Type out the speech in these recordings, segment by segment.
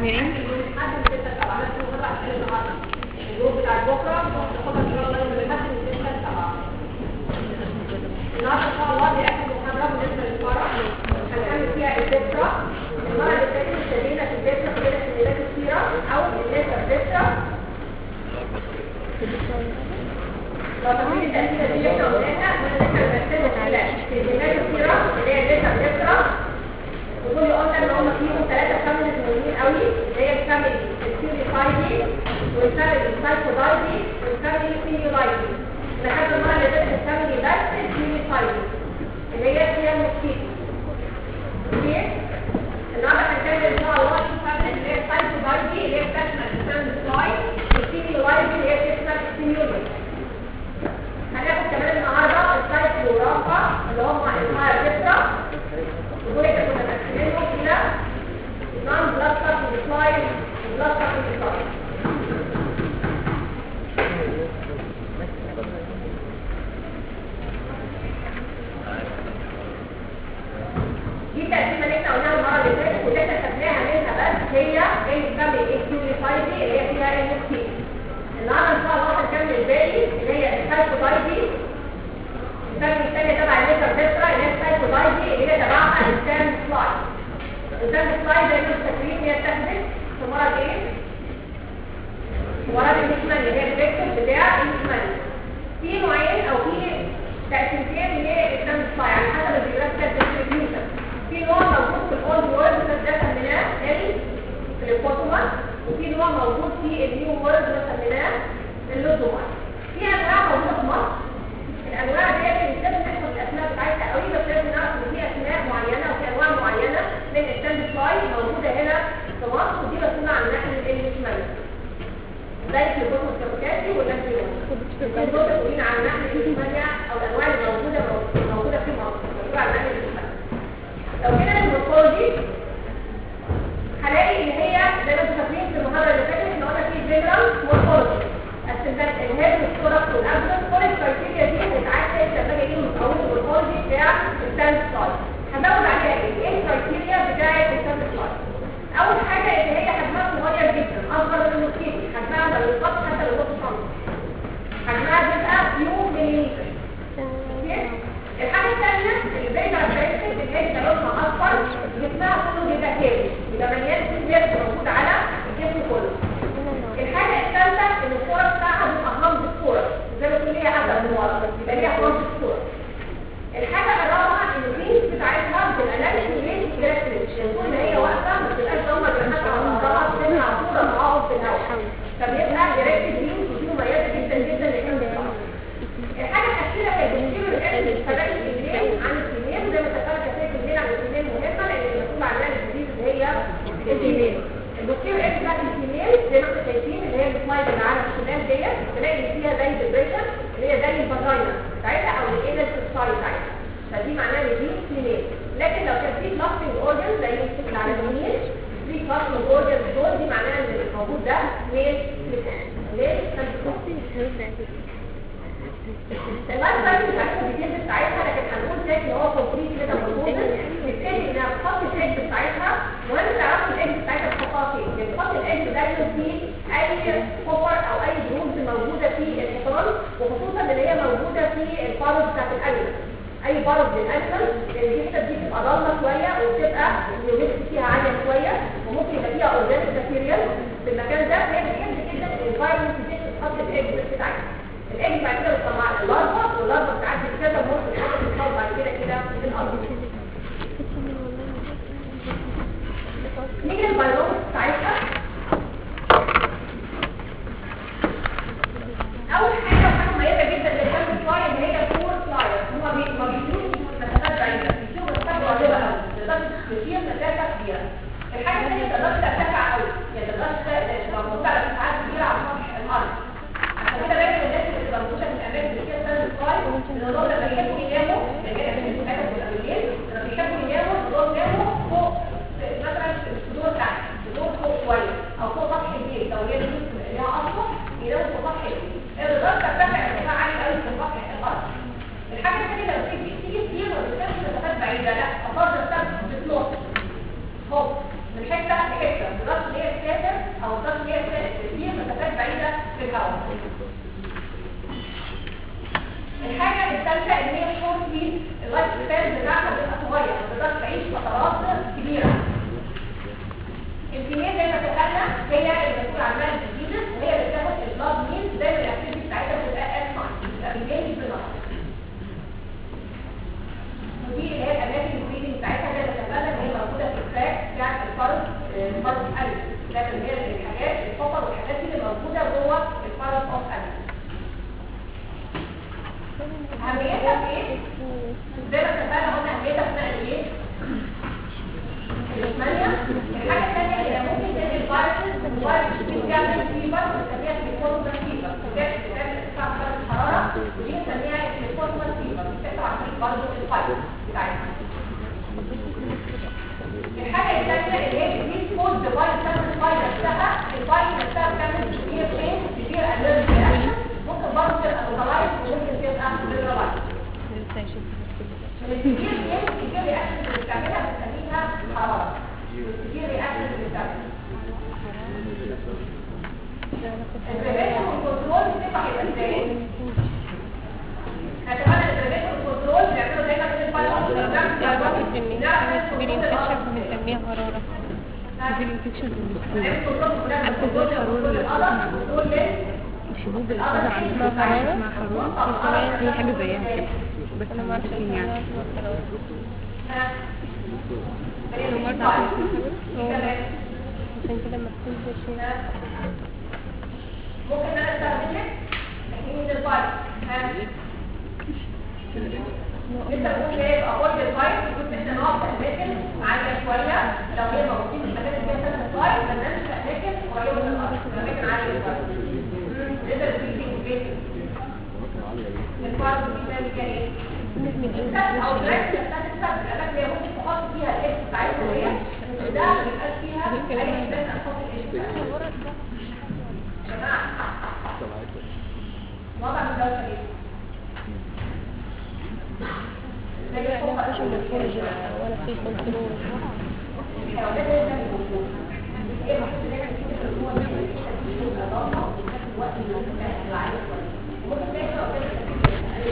يعني لحد من 6 7 لازم نطلع الشيء النهارده الجروب بتاع بكره ناخدها ان شاء الله يوم الاحد من 6 ل 7 النهارده ان شاء الله دي اخر محاضره بالنسبه للفرع هنعمل فيها الذكرى المره اللي فاتت ابتدينا في الذكرى كده في الليلات الكتيره او الليله الذكرى لو تفصيل التأثير دي اللي احنا قلناها قلنا ان احنا بنقسمها الى كلمات كتيره اللي هي الليله الذكرى ودول قلنا ان هم فيهم ثلاثه فاميليز مهمين قوي اللي هي الفاميلي السيريفايدي والفاميلي السايكودايدي والفاميلي السيميولايدي لحد المره اللي فاتت الفاميلي بس السيريفايدي اللي هي فيها الموسكيتو اوكي النهارده هنتكلم ان شاء الله في فاميلي اللي هي السايكودايدي اللي هي بتشمل الفاميلي سلاي والسيميولايدي اللي هي بتشمل السيميولوجي هناخد كمان النهارده السايكورافا اللي هم الفاير فيسترا ودول احنا كنا مقسمينهم الى نون بلاستر ديسلاين وبلاستر ديسلاين دي التقسيمه اللي احنا قلناها المره اللي فاتت واللي احنا خدناها منها بس هي اللي بتسمي الكيوريفايدي اللي هي فيها الموكسين النهارده ان شاء الله هنكمل الباقي اللي هي السايكودايدي الثانية الثانية تبع الليتر فيسترا اللي هي السايكودايدي اللي هي تبعها السان سلاي السان سلاي زي ما انتم فاكرين هي بتحدث في مرض ايه؟ مرض الاشمالي اللي هي الفيكتور بتاع الاشمالي في نوعين او في تقسيمتين للسان سلاي على حسب الجيوغرافيكال ديستريبيوشن في نوع موجود في الاولد وورلد ده سميناه الفوتوما وفي نوع موجود في النيو وورلد ده سميناه اللوتوما في انواع موجوده في مصر الانواع ديت مش لازم نحفظ الاسماء بتاعتها قوي بس لازم نعرف ان في اسماء معينه وفي انواع معينه من الستاند فلاي موجوده هنا في مصر ودي مسؤوله عن نقل الاشمال زي الكلوبوتو الكابوتاتي واللانتيون دول مسؤولين عن نقل الاشماليا او الانواع اللي موجوده موجوده في مصر مسؤوله عن نقل الاشمال لو جينا للمورفولوجي هلاقي ان هي زي ما انتم فاكرين في المحاضره اللي فاتت احنا قلنا في جنرال مورفولوجي استنتاج الهيد والثوركس والابدن كل الكرايتيريا دي هتتعكس لما اجي اجيب مقاومه المورفولوجي بتاع الستاند سلايد هزود عليها ايه؟ ايه الكرايتيريا بتاعه الستاند سلايد؟ اول حاجه ان هي حجمها صغير جدا اصغر من الموسكيتو حجمها ما بيوصلش حتى لو نص سم حجمها بيبقى فيو مليمتر الحاجه الثانيه البيضه كاركترستيك اللي هي لونها اصفر جسمها كله بيبقى هيري يبقى مليان سيلز موجود على الجسم كله الحاجه الثالثه ان الصوره بتاعها بتبقى همز الصوره زي ما تقول ليها حاجه من ورا يبقى ليها همز الصوره الحاجه الرابعه ان الرينج بتاعتها بتبقى لابس رينج كاركترستيك طول ما هي واقفه ما بتبقاش ضمه جناحات على بعضها بتمنع صوره معاهم في الهواء فبيبقى دايركت رينج ودي مميزه جدا جدا لكل الحاجه الاخيره هي بتصير الاسم الفرق الليل عن السنين زي ما اتفقنا كتير الليل عن السنين مهمه لان المسؤول عنها الجديد اللي هي الفيميل البوستير اكس بتاعت الفيميل زي ما انتم شايفين اللي هي السلايد اللي على الشمال ديت تلاقي ان فيها زي ديبريشن اللي هي زي الفاجينا بتاعتها او الانال سايد بتاعتها فدي معناها ان دي فيميل لكن لو كان في كلاستنج اورجن زي اللي على اليمين في كلاستنج اورجن دول دي معناها ان الموجود ده ميل ليه؟ اللايف سايكل بتاعتها الديتيلز بتاعتها لكن هنقول زي ان هو كومبليت كده موجود نبتدي انها تحط الايدج بتاعتها مهم تعرفوا الايدج بتاعتها تحطها فين يعني تحط الايدج دايما في اي كفر او اي جروبز موجوده في الحيطان وخصوصا اللي هي موجوده في البارز بتاعت الانيمال اي بارز للانيمال لان الحته دي بتبقى ضلمه شويه وبتبقى اليوميكس فيها عاليه شويه وممكن يبقى فيها اورجانيك ماتيريال في المكان ده فهي بتحب جدا الانفايرمنت دي تحط الايدج بتاعتها الاجل بعد كده بتطلع اللارفا واللارفا بتعدي كذا ممكن حاجه تتحول بعد كده كده في الارض نيجي للبيولوجي بتاعتها اول حاجه وحاجه مميزه جدا للكلب فلاي ان هي الفور فلاير هما ما بيجوش مسافات بعيده بيشوفوا مسافات قريبه قوي تقدر تشيل مسافه كبيره الحاجه الثانيه تقدر ترتفع قوي يعني تقدر تبقى موجوده على ارتفاعات كبيره على سطح الارض عشان كده دايما الناس اللي بتبقى موجوده في الاماكن اللي فيها سند سكاي الموضوع ده بيحبوا يناموا لان الاماكن بتاعتهم بتبقى بالليل لما بيحبوا يناموا دول يناموا فوق مثلا الصدور تحت الصدور فوق شويه او فوق سطح البيت لو هي بيوت ليها اسطح يناموا فوق سطح البيت الرضاعه بترتفع ارتفاع عالي قوي في سطح الارض الحاجه الثانيه لو تيجي تيجي كتير ما بتسافرش مسافات بعيده لا افضل تسافر بتنط هوب من حته لحته ما تقدرش ان هي او الضغط هي كتير مسافات بعيده في الهواء الحاجه الثالثه ان هي شورت سبيد اللايف سبان بتاعها بيبقى صغير ما تقدرش تعيش فترات كبيره الكميه زي ما اتفقنا هي المسؤول عنها الديزيز وهي اللي بتاخد البلاد ميلز دايما الاكتيفيتي بتاعتها بتبقى اسمع بتبقى بيجي بالنهار ودي اللي هي الاماكن البريدنج بتاعتها زي ما اتفقنا ان هي موجوده في التراك بتاعت الفرد الفرد الف ده اللي هي الحاجات الحفر والحاجات دي اللي موجوده جوه الفرد اوف الف اهميتها في ايه؟ زي ما اتفقنا قلنا اهميتها في نقل ايه؟ الاسمانيا الحاجه الثانيه هي ممكن تنقل فيروسز وفيروس بتعمل فيبر بنسميها تليفون فيبر بتعمل بتعمل ارتفاع درجه الحراره ودي بنسميها تليفون فيبر بتقطع عن طريق برضه الفيروس بتاعتها الحاجه الثانيه اللي هي دي سبوت ديفايس بتعمل الفايل نفسها الفايل نفسها بتعمل كتير فين كتير اليرت رياكشن ممكن برضه تبقى لوكالايز وممكن تبقى جنرالايز الكتير فين كتير رياكشن اللي بتعملها بنسميها حراره والكتير رياكشن اللي بتعملها البريفنشن والكنترول بتبقى هيبقى ازاي؟ اتمنى البريفنشن والكنترول بيعملوا دايما في الفايل سبيل انفكشن بنسميها حرارة سبيل انفكشن الحبوب اللي بتظهر على اسمها حرارة اسمها حرارة هي حاجة زيها كده بس انا ما ما اعرفش اعرفش يعني عشان كده ما بتنزلش يعني. ممكن انا استخدم لك تحميل الفايل ها لسه بقول ايه افورد الفايل كنت احنا نقعد في اماكن عاليه شويه لو هي موجودين في المكان اللي فيها سنه الفايل ما ننامش في اماكن قريبه من الارض في اماكن عاليه شويه نقدر نبيتنج بيت الفايل دي بنعمل فيها ايه؟ او دراكت الاماكن اللي هي ممكن تحط فيها الاكس بتاعتها دي ده ما بيبقاش فيها اي اساس نحط الاكس يا جماعه وضع من دوشه ايه؟ زي الفوق مش مورفولوجي ولا في كنترول الحيوانات هي اللي موجوده ايه المفروض ان احنا نشوف اللي هو ده يبقى ضغطه وفي نفس الوقت يبقى عالي شويه ممكن تلاقي لو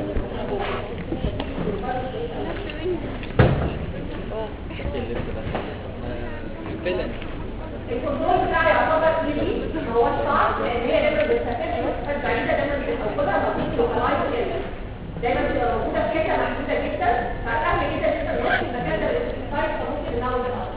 الكنترول بتاعي يعتبر ايزي هو صعب لان هي دايما بتسافر مسافات بعيده دايما بتبقى موجوده موجوده لوكالايز كده دايما بتبقى موجوده في حته محدوده جدا فسهل جدا ان انت تروح المكان ده الاستفايد فممكن نزود الارض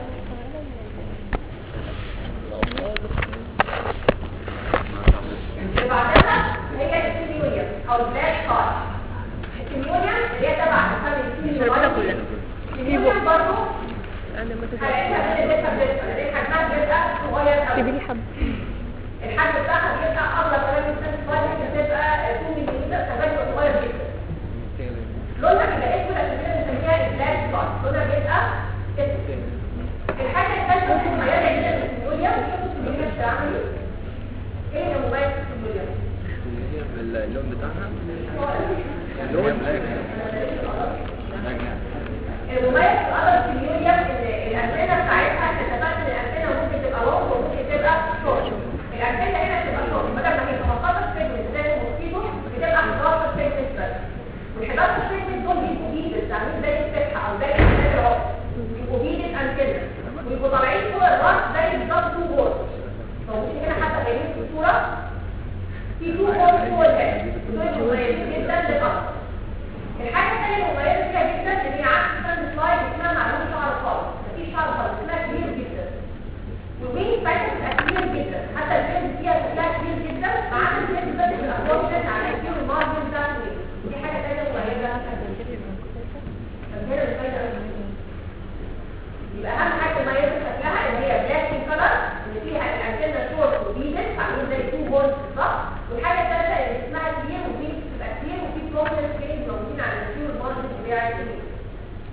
اللي بعدها هي السيميوليوم او البلاك كارد السيميوليوم اللي هي تبع مثلا السيميوليوم السيميوليوم برضه انا ما هلاقيها من اللي بتبقى حجمها بيبقى صغير قوي تجيبي لي حب الحجم بتاعها بيبقى اغلى كمان من السنس فايل ممكن تبقى 2 ملم كمان يبقى صغير جدا لونها بيبقى اسود عشان كده بنسميها البلاك كارد لونها بيبقى اسود الحاجه الثالثه المميزه جدا في السيموليوم شوفوا السيموليوم بتاعها ايه اللي مميز في السيموليوم؟ اللون بتاعها اللون المميز في الأدر سيميوليوم ان الأنتنة بتاعتها اتفقنا ان الأنتنة ممكن تبقى لونج وممكن تبقى شورت الأنتنة هنا بتبقى شورت بدل ما هي 15 سيجمنت زي الموسكيتو بتبقى 11 سيجمنت بس وال 11 سيجمنت دول بيبقوا بيدز عاملين زي الفتحة أو زي الكتاب العقد بيبقوا بيدز أنتنة ويبقوا طالعين فوق الراس زي بالظبط تو بورد موجودين هنا حتى جايين في الصورة في تو بورد فوق الهيد دول مميزين جدا للأرض الحاجة الثانية المميزة فيها جدا ان هي عكس ستاند سلايد اسمها معلومة شعر خالص مفيش شعر خالص اسمها كبير جدا والوين بتاعتها بتبقى كبير جدا حتى الفيلم فيها شكلها كبير جدا ما عدا الفيلم بس بتبقى بروشن على كبير المارجن بتاع الوين ودي حاجة ثانية مميزة فهنا الفايدة قوي يبقى اهم حاجة مميزة شكلها ان هي بلاك ان كلر ان فيها الانتنة شورت وبيدن عاملين زي تو بولز بالظبط والحاجة الثالثة ان اسمها كبير وفي بتبقى كبير وفي بروبلم كيس موجودين على الكيو المارجن بتاع الكيو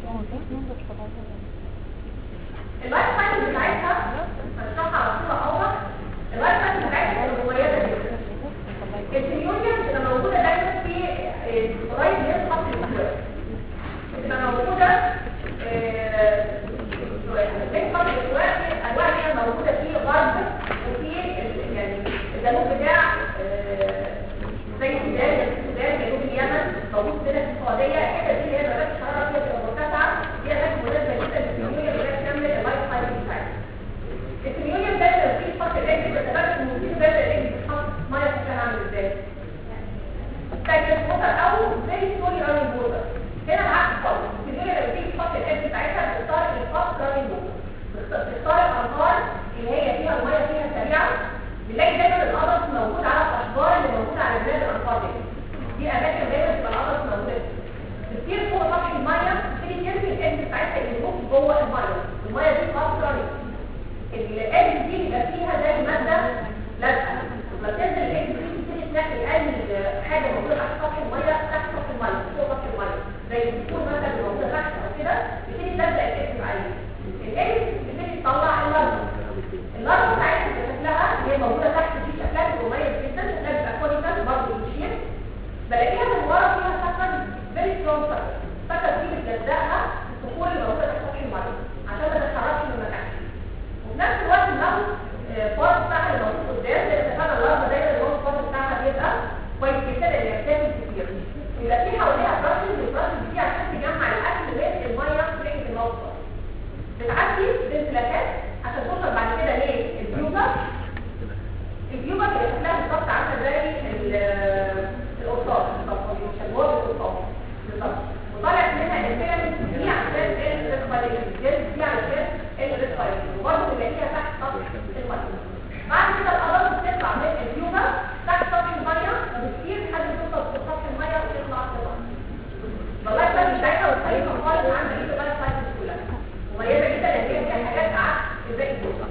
دي بيبقى فيها زي ماده لازقه لما تنزل الاكس دي تبتدي تنقي اي حاجه موجوده تحت سطح الميه تحت سطح الميه فوق سطح الميه زي الدكتور مثلا اللي موجوده تحت او كده بتبتدي تلزق الاكس عليه الاكس بتبتدي تطلع اللارفا اللارفا بتاعتها بيبقى شكلها هي موجوده تحت دي شكلها بيبقى مميز جدا شكلها بيبقى كونيكال برضه بتشير بلاقيها من ورا فيها سكر فيري سترونج سكر السكر دي بتلزقها في الصخور اللي موجوده تحت سطح الميه عشان ما تتحركش من مكانها وفي نفس الوقت لو الفار بتاعها اللي موجود قدام لان اتفقنا اللارفا دايما اللي هو الفار بتاعها بيبقى كويس جدا لان هي بتاكل كتير يبقى في حواليها براشز والبراشز دي عشان تجمع الاكل من الميه في ريحه الموقف بتعدي بالفلاكات عشان توصل بعد كده للبيوبر البيوبر اللي شكلها بالظبط عامله زي ال- القرطاس بالظبط او بيسموها بالقرطاس بالظبط وطالع منها الفيلامنت دي عشان الريسبيريشن الجلد دي عشان الريسبيريشن وبرضه بنلاقيها تحت سطح الميه بعد كده القدر بتطلع من البيوبر تحت سطح الميه وبتطير لحد ما توصل لسطح الميه وتطلع تطلع والله الفرق بتاعتها مختلفه خالص عن بقيه البلد سايكلز كلها مميزه جدا لان هي فيها حاجات عكس الباقي كله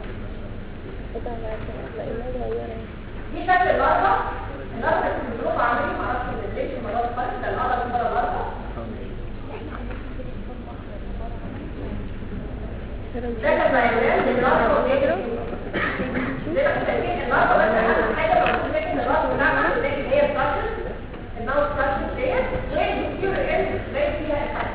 دي شكل اللارفا اللارفا كانت بتروح عملي معرفش ما نزلتش المرات خالص ده القدر من بره اللارفا ده كان بيان للارض والنجم زي ما شايفين الارض بس اهم حاجه لو قلت لك ان الارض بتاعنا بنلاقي هي الكاشن الماوس كاشن ديت والكيور ان باين فيها الحاجه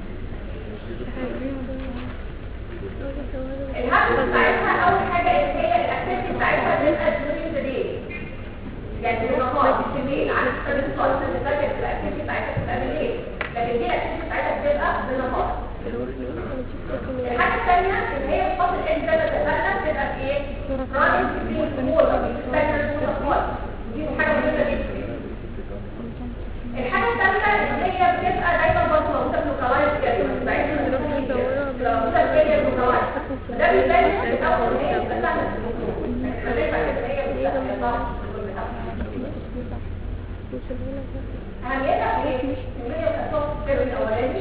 الهدف بتاعتها اول حاجه ان هي الاكتيفيتي بتاعتها تبقى during the day يعني بالنهار مش بالليل عارف كتاب الصلاه اللي فاتت الاكتيفيتي بتاعتها بتبقى بالليل لكن دي الاكتيفيتي بتاعتها بتبقى بالنهار الحاجة الثانية ان هي بتحط الان زي ما اتفقنا بتبقى في ايه؟ رانينج بين وول او بتستنى وول خالص ودي حاجة مهمة جدا الحاجة الثالثة ان هي بتبقى دايما برضه موجودة في لوكالايز كده ما بتبقاش موجودة في كده لوكالايز ده بيبان في الاول ان هي بتبقى سهلة في الدخول خليك بعد كده هي بتبقى في الضغط اهميتها في ايه؟ ان هي بتحط السر الاولاني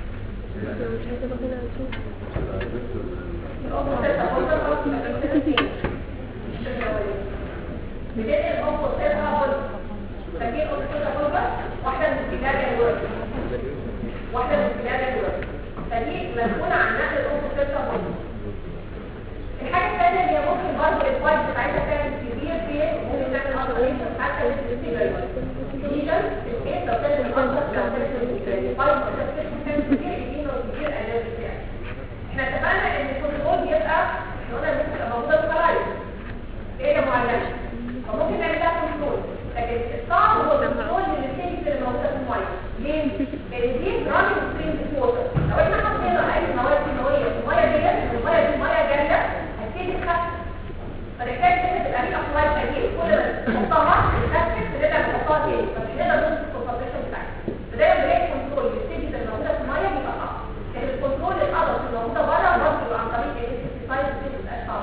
بداية الأنفس إرها بلد فاكرين أنفس إرها بلد واحدة من الكتابة الورد واحدة من الكتابة الورد فدي مسؤولة عن نقل الأنفس إرها بلد الحاجة الثانية اللي هي ممكن برضه الفايت بتاعتها تعمل كبير في ممكن تعمل أصليشن حتى للسيجر ليجن الكيس لو كانت الأصل لو كانت الفايت بتاعتها كان كبير يجينا كبير ألازم يعني احنا اتفقنا ان الكنترول بيبقى قلنا ممكن تبقى موجوده في خلايا ايه معينه فممكن نعمل لها كنترول لكن الصعب هو الكنترول للستيجز اللي موجوده في الميه ليه؟ لان دي رانينج ستريم ووتر لو احنا حطينا اي مواد كيماويه في الميه ديت الميه دي ميه جاريه هتبتدي تخفف فنحتاج ان تبقى في افلاي قليل كل ما نحطها تخفف بنقدر نحطها تاني فمش هنقدر نوصل الكونسنتريشن بتاعتها فدايما بنلاقي كنترول للستيجز اللي موجوده في الميه بيبقى صعب لكن الكنترول للأضغط اللي موجوده بره برضه بيبقى عن طريق الانسكتيسايد دي بتبقى صعبه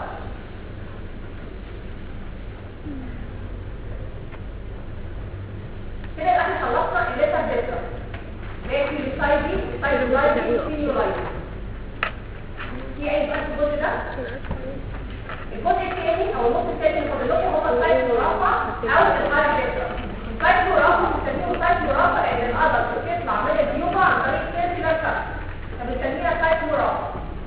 كده يبقى احنا خلصنا الليتر ديترا ماشي السايد دي السايد لايت دي لايت في اي بقى في الجزء ده الجزء الثاني او النص الثاني اللي فاضل لكم هو السايد مربع او السايد ديترا السايد مربع بنسميه سايد مربع لان الأضغط بتطلع من البيوبا عن طريق سيركيولار كات فبنسميها سايد مربع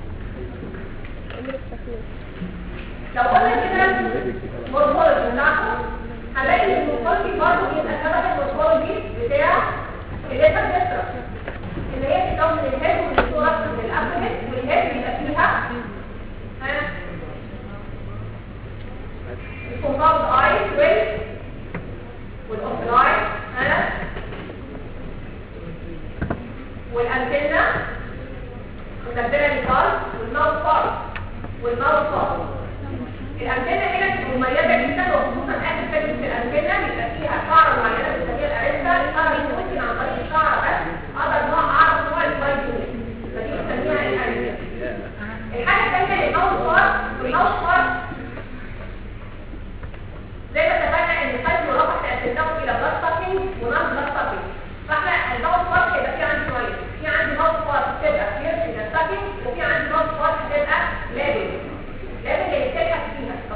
لو قلنا كده مورفولوجي بتاعته هنلاقي ان المورفولوجي برضه بيبقى شبه المورفولوجي بتاع الليتر ديسترا ان هي بتتكون من الهيد ومن الثوركس ومن الابدومين والهيد بيبقى فيها ها الكومباوند اي ويل والاوفلاي ها والانتنه والانتنه نيكال والماوس بارت والماوس بارت الأنتنة هنا بتبقى مميزة جدا وخصوصا آخر فكرة في الأنتنة بيبقى فيها شعرة معينة بنسميها الأريستا الشعرة دي ممكن عن طريق الشعرة بس أقدر نوع أعرف نوع الفايت يونت فدي بنسميها الأريستا الحاجة الثانية الماوس بارت والماوس بارت زي ما اتفقنا إن الفايت مرافق تقسمناه إلى بلاد ساكينج ونون بلاد ساكينج فاحنا الماوس بارت هيبقى في عندي نوعين في عندي ماوس بارت تبقى فيرتيكال ساكينج وفي عندي ماوس بارت هتبقى لابل لابل اللي يتسحب فيها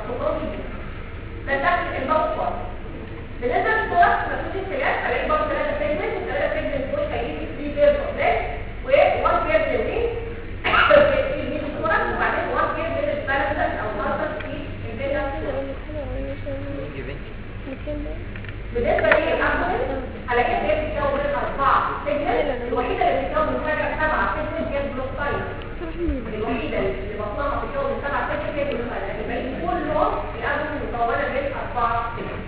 بالنسبه للابدومين هلاقيها هي بتتكون من اربعه سيجمنت الوحيده اللي بتتكون من حاجه سبعه سيجمنت هي البلوكسايد الوحيده اللي بطنها بتتكون من سبعه سيجمنت هي البلوكسايد لكن الباقيين كلهم الابدومين مكونه من اربعه سيجمنت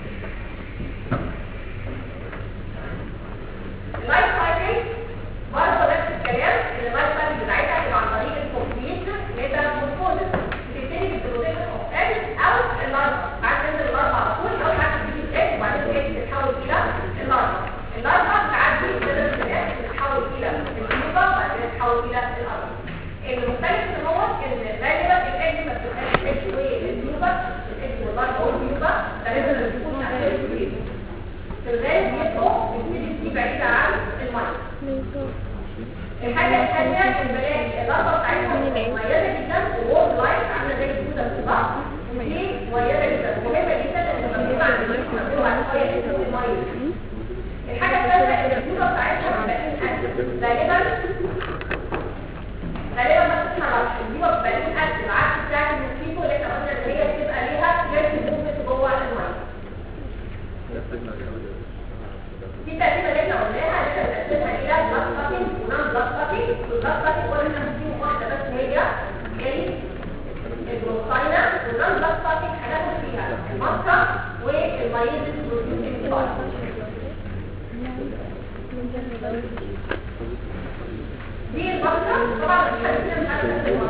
اللايف سايكل برضه نفس الكلام ان اللايف سايكل بتاعتها هتبقى عن طريق الكومبليت ميتامورفوزس بتبتدي بالديبوزيشن اوف ايج او اللارفا بعد تنزل اللارفا على طول او بعد تيجي الايج وبعدين الايج تتحول الى اللارفا اللارفا بتعدي من الايج تتحول الى البيوبا وبعد كده تتحول الى الارض المختلف ان هو ان غالبا الايج ما بتبقاش ايج والبيوبا الايج واللارفا والبيوبا غالبا بتكون في الغالب بيبقوا بتبتدي تيجي بعيدة عن المية الحاجة الثانية البلاغي الضربة بتاعتها مميزة جدا وورد لايف عاملة زي الجودة في بعض دي مميزة جدا مهمة جدا ان لما بتبقى عند المية بتبقى عند المية بتبقى المية الحاجة الثالثة ان الجودة بتاعتها بتبقى غالبا غالبا ما بتسمع الجودة بتبقى لين اكل العكس بتاعت الموسيقى اللي احنا قلنا ان هي بتبقى ليها جيرس موفمنت جوه المية دي تقريبا اللي احنا قلناها اللي احنا بنقسمها الى بلاك باتنج ونان بلاك باتنج والبلاك باتنج قلنا احنا فيهم واحده بس هي البروساينا والنان بلاك باتنج هناخد فيها الماسكا والمايزيس بروتين دي الماسكا طبعا مش هنسيبها مش هنسيبها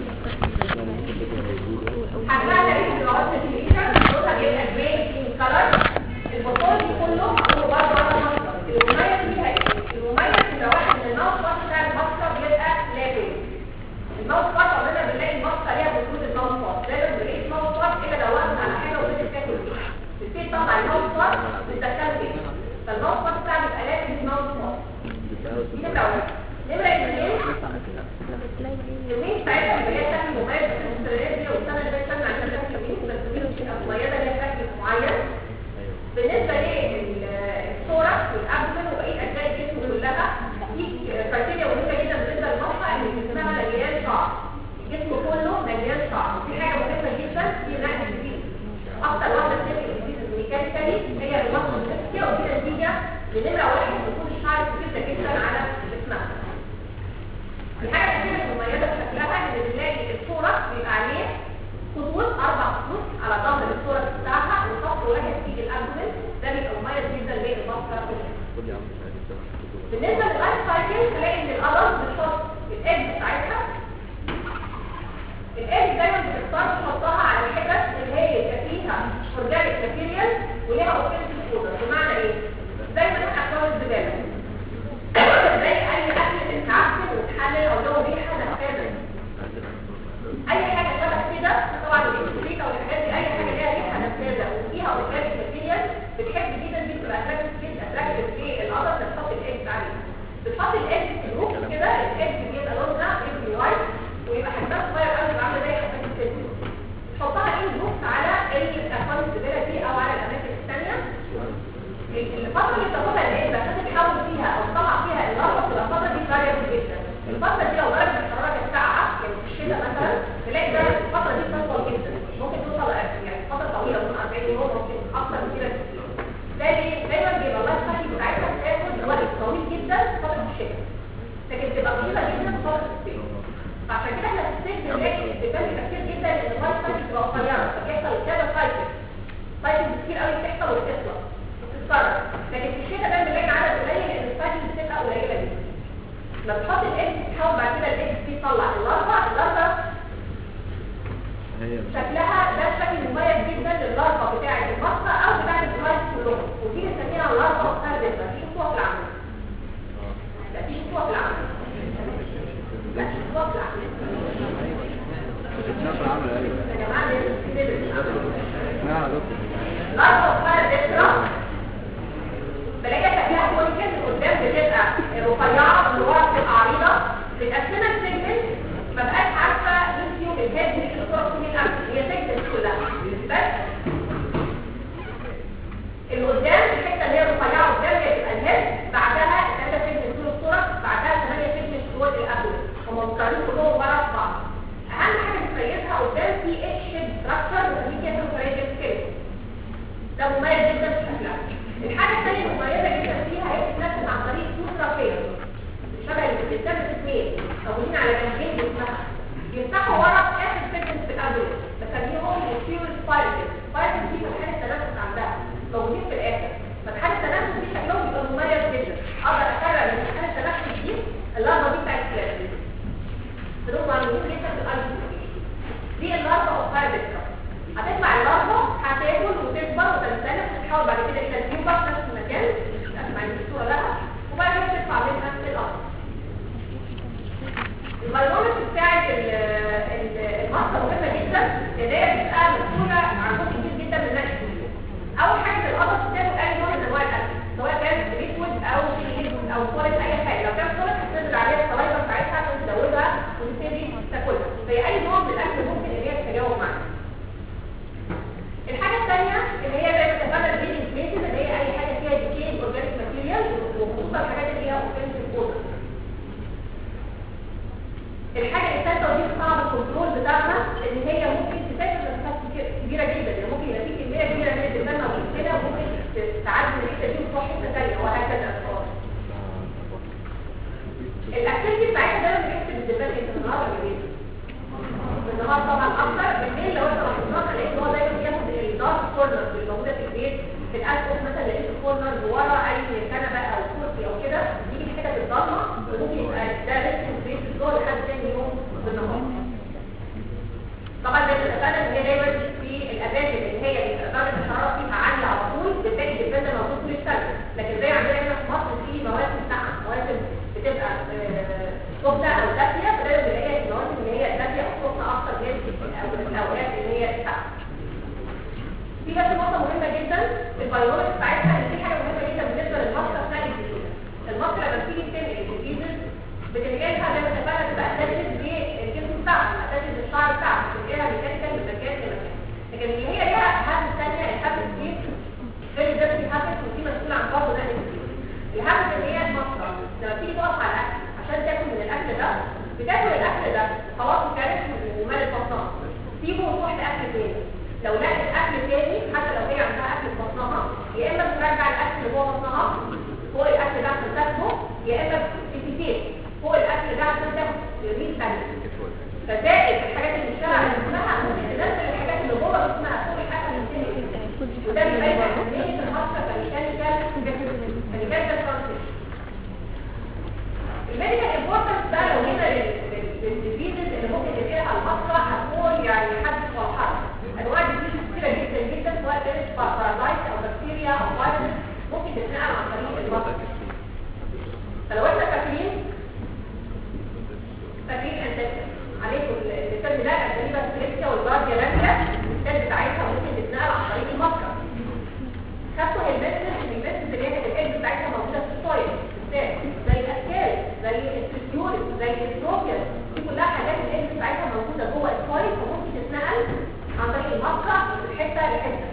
حجمها تقريبا بيبقى 10 مللي لونها بيبقى جراي بين كلر البطول كله هو برضه على المصدر المميز فيها ايه؟ المميز ان واحد من الماوس بارت بتاع المصدر بيبقى لابل الماوس بارت عمرنا بنلاقي المصدر ليها بطول الماوس بارت لازم نلاقي الماوس بارت كده لو وقفت على حاجه وبدأت تاكل فيها بتبتدي تطلع الماوس بارت بتدخله فيها فالماوس بارت بتاعها بيبقى لابل الماوس بارت دي نمره واحد نمره اثنين اليومين بتاعتها اللي هي شكل مميز بس المستندات دي والسنه اللي فاتت سنه عشان شكل يومين بس دي بتبقى مميزه ليها شكل معين بالنسبة للصورة والأبدن وبقية أجزاء الجسم كلها في كرايتيريا مهمة جدا بالنسبة للمصفى إن جسمها مليان شعر الجسم كله مليان شعر في حاجة مهمة جدا في نقل الجديد أكتر واحدة بتنقل الجديد ميكانيكالي هي المصفى النفسية ودي نتيجة لنمرة واحد وجود الشعر كتير جدا على جسمها الحاجة الأخيرة المميزة في شكلها إن بنلاقي الصورة بيبقى عليه خطوط أربع خطوط على ظهر الصورة بتاعها وخط واحد في الأبدن ده بيبقى مميز جدا للمصدر بالنسبة لللايف سايكل تلاقي إن الأرض بتحط الإيد بتاعتها الإيد دايما بتختار تحطها على الحتت اللي هي يبقى فيها أورجانيك ماتيريال وليها أورجانيك فودر بمعنى إيه؟ دايما أكوان الزبالة زي أي أكل اتعفن وتحلل أو له ريحة نفاذة اي حاجه شبه كده طبعا الانسولين او الحاجات دي اي حاجه ليها ريحه نفاذه وفيها اورجانيك ماتيريال بتحب جدا دي بتبقى اتراكتيف جدا اتراكتيف في القدر بتحط الايدز عليه بتحط الايدز في جروب كده الايدز بيبقى لونها ايدز وايت ويبقى حجمها صغير قوي بيبقى عامله زي حبات السلم تحطها ايه جروب على الاكوان الزباله دي او على الاماكن الثانيه الفتره اللي بتاخدها الايدز عشان تحول فيها او تطلع فيها اللارفا بتبقى الفتره دي فاريبل جدا الفتره دي لو درجه الحراره كانت ساقعه يعني في الشتاء مثلا تلاقي ده الفتره دي بتطول جدا ممكن توصل يعني فتره طويله ممكن 40 يوم ممكن اكتر من كده كتير ده ليه؟ دايما بيبقى اللايف سايكل بتاعتها بتاخد وقت طويل جدا في فتره الشتاء لكن بتبقى بسيطه جدا في فتره الصيف فعشان كده احنا في الصيف بنلاقي بيبان كتير جدا ان اللايف سايكل بتبقى قصيره فبيحصل كذا سايكل سايكل كتير قوي بتحصل وبتخلص وبتتكرر لكن في الشتاء ده بنلاقي عدد قليل لان السايكل بتبقى قليله جدا لما تحط الاكس تحاول بعد كده الاكس دي تطلع اللارفا اللارفا شكلها ده الشكل المميز جدا لللارفا بتاعه المصفى او بتاعه الفلايت كلهم ودي بنسميها اللارفا سيرفيس في شطوه في العمل لا في شطوه في العمل لا شطوه في العمل يا جماعه لارفا سيرفيس بلاقي شكلها كونيكال قدام بتبقى رفيعه من ورا بتبقى عريضه بتقسمها السيجمنت ما بقاش عارفه مين فيهم الهيد مين الصوره مين الارض هي سيجمنت كلها بس اللي قدام الحته اللي هي رفيعه قدام هي بتبقى الهيد بعدها ثلاثه سيجمنت طول الصوره بعدها ثمانيه سيجمنت طول الابدن هم مقارنين كلهم ورا في بعض اهم حاجه بتميزها قدام في اتش شيب ستراكشر بنسميه كده سكيل ده مميز جدا في شكلها الحاجه الثانيه المميزه جدا فيها هي بتتنفس عن طريق سوترافيا شبه اللي بتتنفس اثنين موجودين على جنبين جسمها يفتحوا ورا اخر سيكنس في الابدن بسميهم الفيول سبايرز سبايرز دي فتحات التنفس عندها موجودين في الاخر فتحات التنفس دي شكلهم بيبقى مميز جدا اقدر افرق بين فتحات التنفس دي اللارفا دي بتاعت الكلاسيك دول معلومين جدا في الاي دي اللارفا اوف فايبر هتطلع اللارفا هتاكل وتكبر وتنسلخ وتتحول بعد كده الى الكيوبا في نفس المكان اسمع الصوره لها وبعد كده تطلع منها في الارض الميلومتر بتاعت ال- ال- المصة مهمة جدا لان هي بتبقى مسؤولة عن جزء كبير جدا من نقل الدهون. أول حاجة في القطط بتاكل أي نوع من أنواع الأكل سواء كان ليكويد أو ليكويد أو سوليد أي حاجة لو كان سوليد هتنزل عليها السلايفة بتاعتها عشان تزودها وتبتدي تاكلها فهي أي نوع من الأكل ممكن إن هي تتجاوب معاه. الحاجة الثانية اللي هي زي ما اتفقنا البيلينج سبيسز اللي هي أي حاجة فيها ديكين أورجانيك ماتيريال وخصوصا الحاجات اللي فيها أورجانيك بودر. الحاجة الثالثة ودي صعب الكنترول بتاعها ان هي ممكن تسافر مسافات كبيرة- كبيرة جدا يعني ممكن يبقى في كمية كبيرة من الدم او كده ممكن ت- تعدي الحتة دي وتروح حتة ثانية وهكذا الاكتيفيتي بتاعتها دايما بنحس بالدبان انت النهار ولا بالليل؟ النهار طبعا اكتر بالليل لو انت لاحظتها هتلاقي ان هو دايما بياخد الدارك كورنر اللي موجودة في البيت في الاسقف مثلا لقيت الكورنر ورا اي كنبة او كرسي او كده دي الحتة الضلمة وممكن يبقى ده ريسك بيت الظهر لحد تاني يوم بالنهار طبعا زي ما اتفقنا ان هي دايما في الاماكن اللي هي بيبقى درجه الحراره فيها عاليه على طول بتلاقي الجبال ده موجود طول السنه لكن زي عندنا هنا في مصر في مواسم ساقعه مواسم بتبقى آه، سخنه او دافيه فدايما بنلاقيها في المواسم اللي هي الدافيه او سخنه اكتر من أو- الاوقات اللي هي ساقعه في بس نقطة مهمة جدا في الفيروس بتاعتها ان في حاجة مهمة جدا بالنسبة للمصر بتاع الجديدة. المصر لما بتيجي تنقل الجديدة بتنقلها زي ما اتفقنا تبقى اتاتشد للجسم بتاعها، اتاتشد للشعر بتاعها، بتنقلها ميكانيكال من مكان لمكان. لكن اللي هي ليها هابت ثانية الهابت دي غير ده في هابت ودي مسؤولة عن برضه نقل الجديدة. الهابت اللي هي المصر لما تيجي تقف على الاكل عشان تاكل من الاكل ده بتاكل الاكل ده خلاص وكانت ومالت بطنها سيبه وتروح لاكل تاني لو لقت اكل تاني حتى لو هي عندها اكل في بطنها يا اما بترجع الاكل اللي جوه بطنها فوق الاكل ده عشان تاكله يا اما بتتيكيت فوق الاكل ده عشان تاكل ريل ثانيه فزائد الحاجات اللي الشارع اللي اسمها ممكن تنزل الحاجات اللي جوه جسمها فوق الاكل اللي بتنزل وده بيبين اهميه المصدر كميكانيكال كميكانيكال ترانسميشن الميديكال امبورتنس بقى لو جينا للديزيزز اللي ممكن تلاقيها على المسرح هتكون يعني حدث وحرج انواع الديزيزز كتيره جدا جدا سواء كانت بارازايت او بكتيريا او فيروس ممكن تتنقل عن طريق المسرح فلو احنا فاكرين فاكرين انتكتر عليكم الترم ده الجريبه سليكسيا والجارديا لانجا الثالث بتاعتها ممكن تتنقل عن طريق المسرح خدتوا البيزنس البيزنس اللي هي القلب بتاعتها موجوده في السويل ازاي زي الاسكال زي السكيوري زي التروبيا دي كلها حاجات القلب بتاعتها موجوده جوه السويل فممكن تتنقل عن طريق المسرح من حته لحته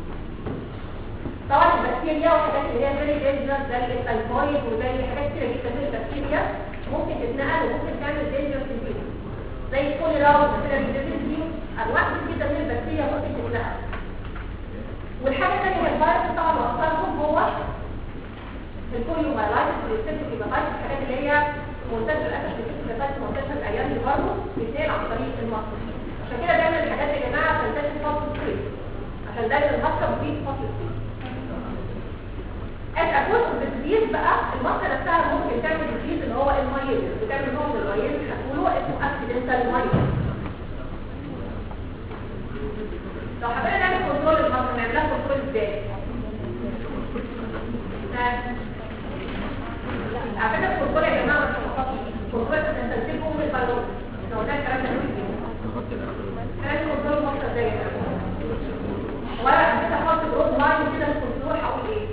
طبعا البكتيريا والحاجات اللي هي فيري دينجر زي التايفويد وزي حاجات كتير جدا من البكتيريا ممكن تتنقل وممكن تعمل دينجر ديزيز زي الكوليرا والبكتيريا ديزيز دي انواع كتير جدا من البكتيريا ممكن تتنقل والحاجه الثانيه هي الفيروس طبعا واثرهم هو الكوليومايلايتس والسيستم هيباتايتس الحاجات اللي هي منتشره للاسف في السيستم هيباتايتس منتشره الايام دي برضه بتنقل عن طريق المصل عشان كده دايما الحاجات يا جماعه تنتشر فصل الصيف عشان دايما المصل بتزيد فصل الصيف as a cause of the disease بقى المصل نفسها ممكن تعمل disease اللي هو المايل بتعمل نوع من المايل هتقولوا اسمه accidental مايل لو حبينا نعمل كنترول للمصل نعملها كنترول ازاي؟ على فكره الكنترول يا جماعه مش مخاطر الكنترول انت تنتجه من الفيروس لو ده الكلام ده مش كلام الكنترول مصر ازاي يا جماعه ولا حبيت احط جروب لاين كده للكنترول هقول ايه؟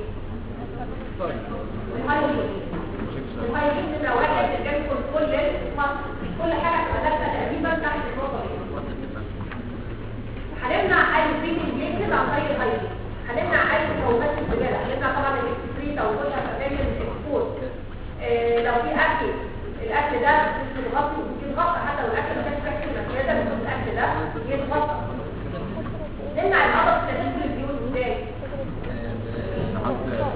الهايلين الهايلين نمرة واحد اللي جاب كنترول للمصر كل حاجه هتبقى داخله تقريبا تحت النقطه دي هنمنع اي بريمين جيكل عن طريق الهايلين هنمنع اي مكونات الزباله هنمنع طبعا الاكسكريت او كل هتعمل الاكسبوز آه لو في اكل الاكل ده مش متغطي يتغطى حتى لو الاكل ما كانش تحت المكياجه المفروض الاكل ده يتغطى نمنع العضل في تدخل البيوت ازاي؟ نحط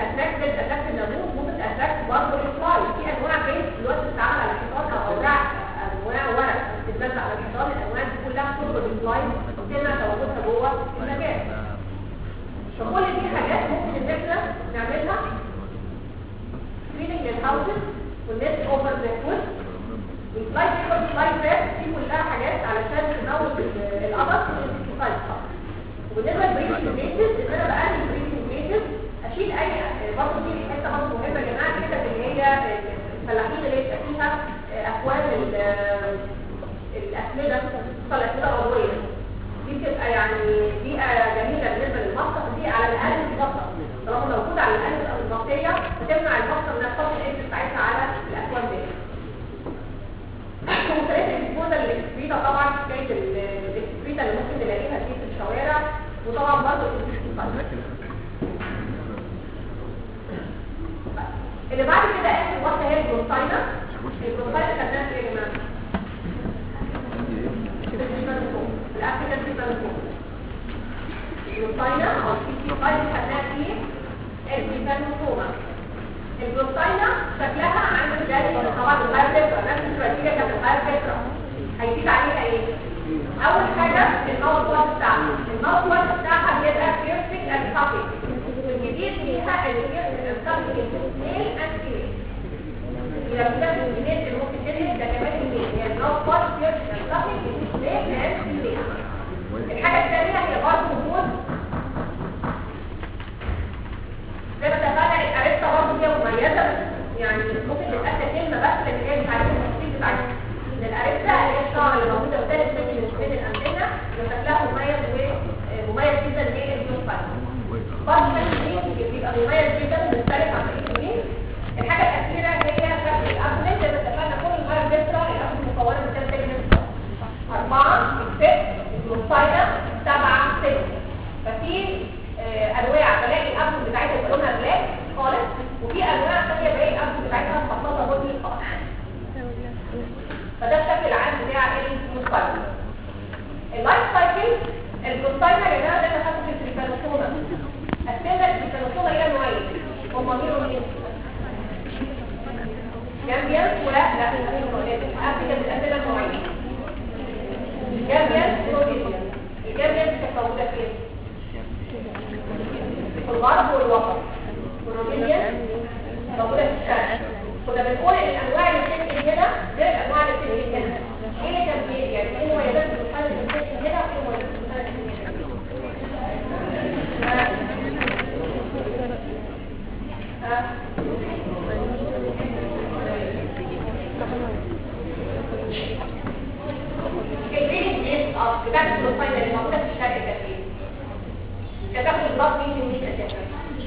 تاتراكت تاتراكت الناموس ممكن تاتراكت برضه الفلاي في انواع بيت دلوقتي بتتعمل على الحيطان او اوراق انواع ورق بتتلزق على الحيطان الانواع دي كلها بتخرج الفلاي وتمنع تواجدها جوه المكان فكل دي حاجات ممكن ان احنا نعملها سكريننج للهاوسز والنت اوفر ذا فود والسلايد بيبر سلايد باب دي كلها حاجات علشان تزود ال- القبض والانتفايد وبالنسبه للبريدنج بيسز ان انا بقلل البريدنج بيسز اشيل اي برضه دي حته برضه مهمه يا جماعه الحتت اللي هي الفلاحين اللي يبقى فيها اكوان ال- الاسمده خصوصا الاسمده العضويه دي بتبقى يعني بيئه جميله بالنسبه للمصرف دي على الاقل بتغطى طالما موجوده على الاقل الغطيه بتمنع المصرف انها تحط الاكل بتاعتها على الاكوان دي وثلاثة الإكسبوزة للإكسبريتا طبعا حكاية ال- الإكسبريتا اللي ممكن نلاقيها دي في الشوارع وطبعا برضه الإكسبريتا اللي بعد كده آخر واحدة هي البروستاينا البروستاينا كانت نفس إيه يا جماعة؟ الأفريكان تريبانوفوم البروستاينا أو السي سي 5 خدناها فيه التريبانوفوما البروستاينا شكلها عامل زي طبعا الغير فكره نفس الاستراتيجيه بتاعت الغير فكره هيزيد عليها ايه؟ اول حاجه الماوث واش بتاعها الماوث واش بتاعها هيبقى بيرسينج اند كافي والجديد فيها الكافي ميل اند فيميل يبقى كده من الجديد اللي ممكن تدرس ده كمان الميل يعني الماوث واش بيرسينج اند كافي ميل اند فيميل الحاجه الثانيه هي برضه وجود زي ما اتفقنا الاريستا برضه فيها مميزه بس يعني ممكن تتاكد كلمه بس لكن هي مش عارفه التفصيل بتاعتها ان الاريستا اللي هي الشعر اللي موجوده وثالث من من الانتنه اللي شكلها مميز ومميز جدا للبيوت برضه شكل بيبقى مميز جدا ومختلف عن بقيه الجنين الحاجه الاخيره هي شكل الابدن زي ما اتفقنا كل المره بتطلع الابدن مكونه من ثلاث سيجمنتس أربعة ست البروفايلة سبعة ست ففي آه، أنواع بلاقي الأبدن بتاعتها يبقى لونها بلاك خالص وفي أنواع ثانية بلاقي الأبدن بتاعتها مخططة بني خالص فده الشكل العام بتاع البروفايلة اللايف سايكل البروفايلة يا جماعة ده أنا خدت في التريبانوسوما أسئلة التريبانوسوما إلى نوعين هما مين ومين؟ جامبيان ولا لا أفريكا بالأسئلة نوعين جامبيان وروديزيان الجامبيان كانت موجودة فين؟ في الغرب والوسط والروديزيان موجودة في الشرق كنا بنقول ان الانواع اللي بتنقل هنا غير الانواع اللي بتنقل هنا ايه اللي كان فيه يعني ايه مميزات المحل اللي بتنقل هنا وايه مميزات المحل اللي بتنقل هنا؟ ها؟ الريلينج ديس اوف بتاعت البروفايل اللي موجوده في الشرق كانت ايه؟ كانت تاخد البلاط مين من مين اساسا؟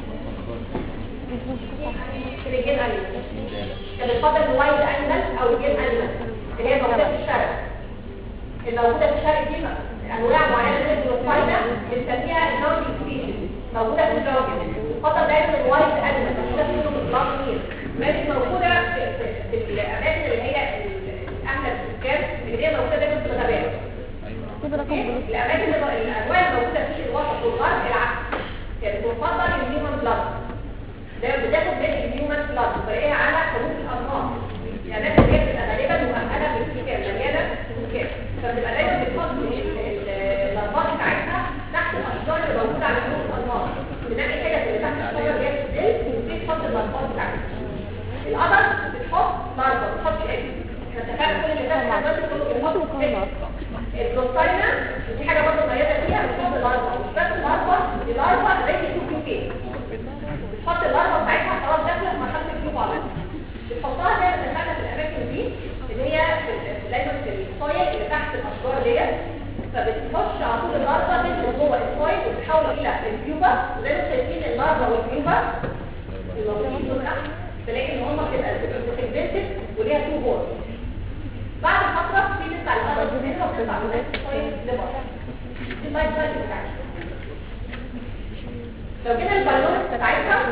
الجين انيمال كانت بتفضل الوايلد انيمال او الجين انيمال اللي هي موجوده في الشرق الموجوده في الشرق دي انواع معينه من البروفايل بنسميها النون سبيشيز موجوده في الجنجل بتفضل دايما الوايلد انيمال موجوده في البلاط مين مش موجوده في, في, في الاماكن اللي هي الاهل السكان اللي هي موجوده دايما في الغابات الاماكن اللي الانواع الموجوده في الوسط والغرب العكس يعني بتفضل الهيومن بلاد ده بتاخد من الهيومن بلاد بلاقيها على حدود الانهار الاماكن اللي هي بتبقى غالبا مؤهله بالسكان مليانه سكان فبتبقى دايما بتحط الارباط بتاعتها تحت الاشجار اللي موجوده على حدود الانهار بنلاقي كده اللي تحت الشجر اللي هي بتنزل وبتيجي تحط الارباط بتاعتها القدر بتحط لارفا بتحط ايه احنا اتفقنا كل اللي فات احنا دلوقتي كله بنحط البروستاينا دي حاجه برضه مميزه فيها بتحط لارفا مش بس لارفا دي لارفا زي الكيو كي بتحط اللارفا بتاعتها خلاص داخله في مرحله الكيو على طول. بتحطها زي ما اتفقنا في الاماكن دي اللي هي في ال- دايما في السويل اللي تحت الاشجار ديت فبتخش على طول اللارفا تدخل جوه السويل وتتحول الى الكيوبا وزي ما شايفين اللارفا والكيوبا الموجودين دول تحت تلاقي ان هم بتبقى بتنبسط وليها تو بورد بعد فتره في تطلع الارض منها وتطلع من السويل لبره دي اللايف سايكل بتاعتها لو كده البالونس بتاعتها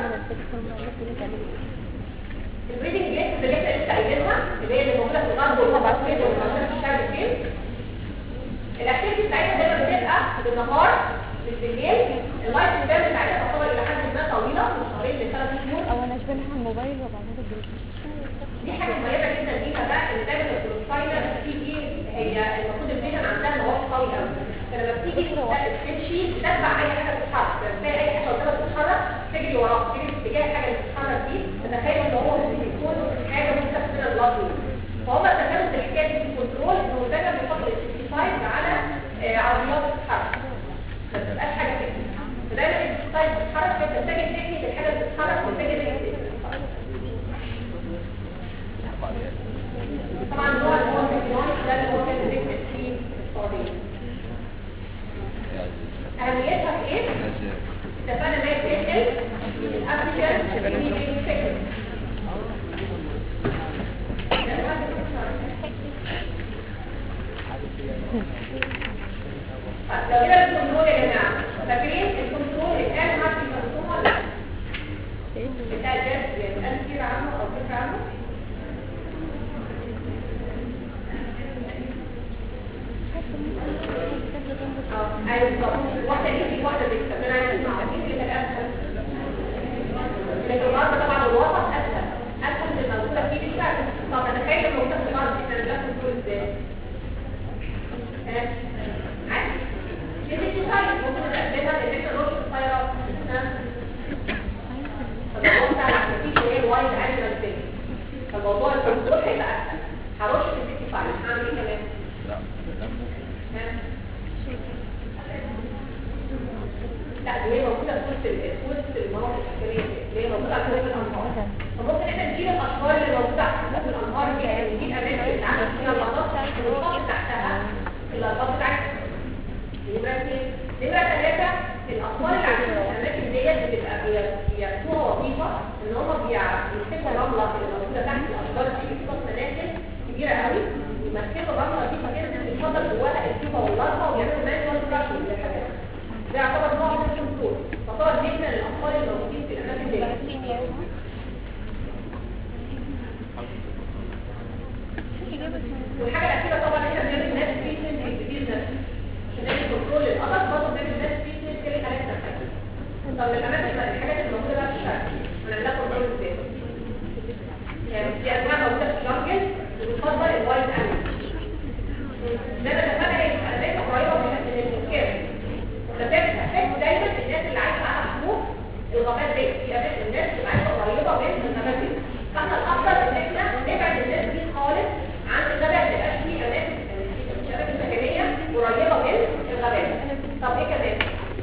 البريدنج جيت اللي احنا لسه قايلينها اللي هي اللي موجوده في الغرب والغرب واللي موجوده في الشرق فين الاكتيفيتي بتاعتها دايما بتبقى بالنهار مش بالليل اللايف ستايل بتاعتها تعتبر الى حد ما طويله من شهرين لثلاث بنها على الموبايل وبعدين الجروب دي حاجه مميزه جدا ليها بقى ان دايما البروفايلر بتيجي هي المفروض الفيجن عندها ان هو قوي قوي فلما بتيجي تمشي تتبع اي حاجه بتتحرك لما تلاقي اي حاجه قدامك بتتحرك تجري وراها تجري في اتجاه الحاجه اللي بتتحرك دي تتخيل ان هو ممكن يكون حاجه ممكن من البلاد فهم استخدموا الحكايه دي في الكنترول انه دايما بيحط الاستيفايد على آه، عربيات بتتحرك ما تبقاش حاجه كده فدايما الاستيفايد بتتحرك فبتتجه ناحيه الحاجه اللي بتتحرك وتتجه ناحيه الاستيفايد طبعا هو هو التكنولوجي ده اللي هو كان بيكتب في السعوديه اهميتها في ايه؟ اتفقنا ان هي بتنقل الابلكيشن سكند لو كده الكنترول يا جماعه فاكرين الكنترول الان ما في مفهوم ولا لا؟ بتاع الجهاز يعني كتير عنه او فكره عنه ايوه بالظبط واحده دي واحده دي طب انا عايز اسمع مين اللي كان اسهل لكن النهارده طبعا الوسط اسهل اسهل من الموجوده فيه دي بقى طب تخيل الموجوده في الارض دي انا بلاقي الدور ازاي ها عادي دي دي طيب ممكن نستخدمها لان احنا نرش الطياره فالموضوع بتاع التكتيك اللي هي الوايد انيمال ثينج فالموضوع الكنترول هيبقى اسهل هرش في السيتي فايل هعمل ايه كمان؟ ها؟ لا دي هي موجوده في وسط ال- في وسط المناطق السكنيه اللي هي موجوده على طريق الانهار فممكن احنا نجيب الاشجار اللي موجوده على طريق الانهار دي يعني نجيب اماكن اللي عندك فيها الغطاس ونحط تحتها الغطاس بتاعتها نمرة اثنين نمرة ثلاثة الأطفال اللي عايشين في الأماكن ديت بتبقى بي- بيعطوها وظيفة إن هم بيمسكوا الرملة اللي موجودة تحت الأشجار دي بتبقى مناكل كبيرة قوي يمسكوا الرملة دي فكده بيتفضل جواها الكيوبا واللارفا ويعملوا مانوال براشنج للحاجات ده يعتبر نوع من الكنترول فطبعا جدا الأطفال الموجودين في الأماكن ديت والحاجة الأخيرة طبعا احنا بنعمل ناس تريتمنت للديزيز نفسه عشان نعمل كنترول للأدب برضه بنعمل ناس تريتمنت كل حاجات نفسها طب الأماكن الحاجات اللي موجودة بقى في الشارع هنعملها كنترول ازاي؟ يعني في أنواع موجودة في الجنجل وبتفضل الوايلد أنيمال زي ما اتفقنا هي الأماكن قريبة من من السكان فبتعمل أفكت دايما الناس اللي عايشة على حدود الغابات دي في أماكن الناس اللي عايشة قريبة من الغابات دي فاحنا الأفضل إن احنا نبعد الناس دي خالص عن الغابات ما يبقاش في أماكن في أماكن سكنية قريبة من الغابات طب إيه كمان؟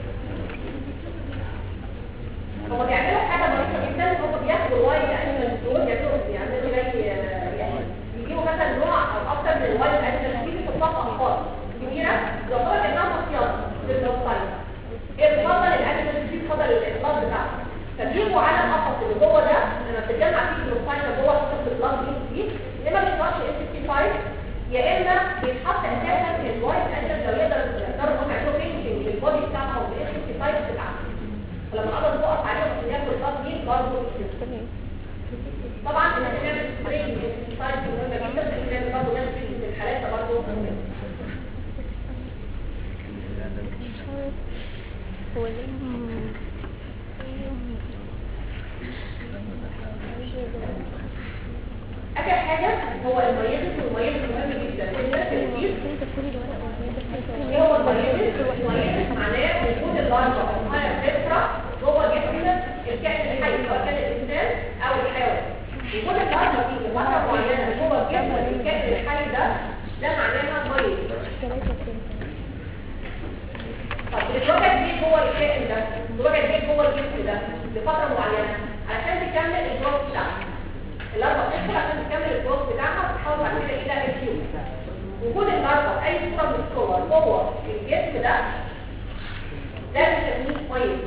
هم بيعملوا حاجة ظريفة جدا هم بياخدوا الوايد انيمال دول يعملوا يعملوا زي يعني يجيبوا مثلا نوع او اكتر من الوايد انيمال دي بتطلع اخبار كبيرة يعتبر كانها مصياد للبروفايل ايه بتفضل الانيمال دي بتفضل الاطلاق بتاعها فبيجوا على القفص اللي جوه ده لما بتتجمع فيه البروفايل جوه قفص البلاد دي يا اما بيطلعش اس 65 يا اما بيتحط اساسا في الوايد انيمال لو يقدر يقدروا هم يعملوا فينشنج للبودي بتاعها وبالاس 65 بتاعها فلما القدر تقف عليهم عشان ياكل البلاد دي برضه طبعا ان احنا نعمل سبرينج سايد مهمه جدا ان احنا برضه نعمل في الحالات ده برضه مهم هو ليه اخر حاجه هو الميزه والميزه مهم جدا الناس اللي انت كل الورق ايه هو الميزه الميزه معناه وجود اللارفا او هاي فيبرا جوه جسم الكائن الحي سواء كان الانسان او الحيوان وجود اللارفا دي لفتره معينه جوه جسم الكائن الحي ده ده معناها ميزه طب بتتوجد ليه جوه الكائن ده بتتوجد ليه جوه الجسم ده لفتره معينه عشان تكمل الجروث بتاعها اللارفا بتدخل عشان تكمل الجروث بتاعها وتتحول بعد كده الى الكيوب وجود اللارفا في اي صوره من الصور جوه الجسم ده ده بنسميه كويس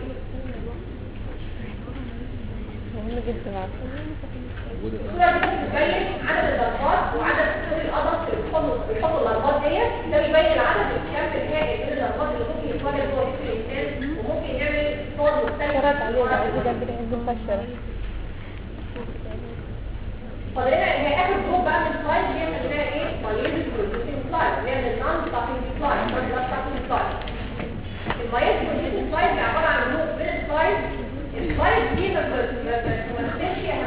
مهم جدا الصوره دي بتبين عدد الضربات وعدد كل القدم اللي بيحطوا بيحطوا الضربات ديت ده بيبين العدد الكم الهائل من الضربات اللي ممكن يتواجد جوه جسم الانسان وممكن يعمل صور مختلفه شرط عليه بقى كده بنعز فشرة فضلنا هي اخر جروب بقى من السلايد هي خليناها ايه مايز بروديوسنج سلايد اللي هي النون ستوبينج سلايد نون ستوبينج سلايد المايز بروديوسنج سلايد عباره عن جروب من السلايد السلايد دي ما بتمثلش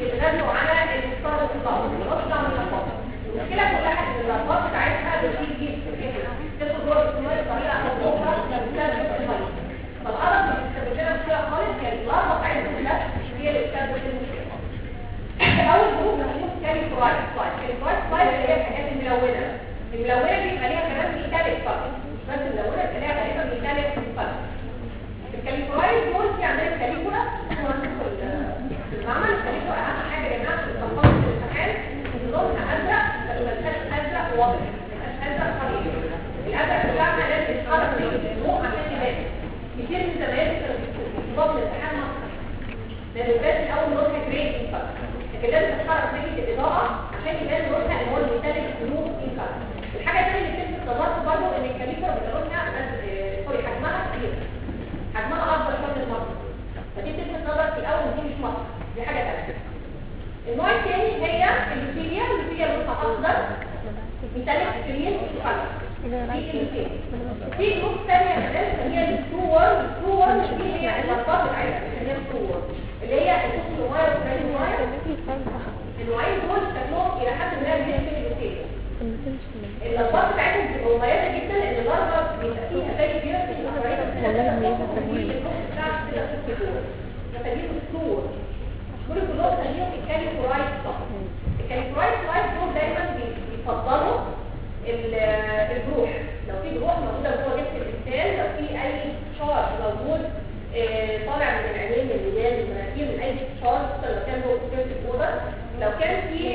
بيتغذوا على الستار الضغط الضغط ده من الضغط المشكله كلها ان الضغط بتاعتها بتيجي تدخل جوه السماء بطريقه او باخرى بسبب الميه فالارض مش مستخدمه فيها خالص كانت الارض بتاعتها كلها هي اللي بتسبب المشكله اول جروب مخلوق كالي فرايد فرايد كالي فرايد فرايد اللي هي الحاجات الملونه الملونه دي خليها كمان ميتاليك فقط بس الملونه خليها غالبا ميتاليك فقط الكاليفرايد دول في عندنا الكاليفورا هو في المعمل الكاليفورا اهم حاجه يا جماعه في التنفيذ في الامتحان ان لونها ازرق بس ما تبقاش ازرق واضح ما تبقاش ازرق صريح الازرق بتاعنا لازم يتحرك من الضوء عشان يبان كتير من زمان كانوا بيكتبوا في الامتحان مصر لان الباس الاول لونها جراي انكر لكن لازم تتحرك ناحيه الاضاءه عشان يبان لونها اللي هو الميتاليك بلو انكر الحاجه الثانيه اللي بتلفت نظركم برضه ان الكاليفورا بيبقى لونها سوري حجمها كبير حجمها اكبر شويه من مصر فدي بتلفت نظر في الاول دي مش مصر دي حاجه ثانيه النوع الثاني هي اللوتيليا اللوتيليا لونها اخضر ميتاليك جرين كلر دي اللوتيليا في جروب ثانيه كمان بنسميها الستور الستور دي هي الارقام بتاعتها بنسميها الستور اللي هي الكوكسي واير والبرين واير النوعين دول شكلهم الى حد ما بيشبه اللوتيليا الارقام بتاعتهم بتبقى مميزه جدا ان الارقام بيبقى فيها زي بيرسي فتجيب الصور دول كلهم خليهم الكاليفورايت فقط الكاليفورايت لايت دول دايما بيفضلوا الجروح لو في جروح موجوده جوه جسم الانسان لو في اي شارج موجود طالع من العينين من الودان من المناخير من اي شارج لو كان جوه سيرفيس بودر لو كان في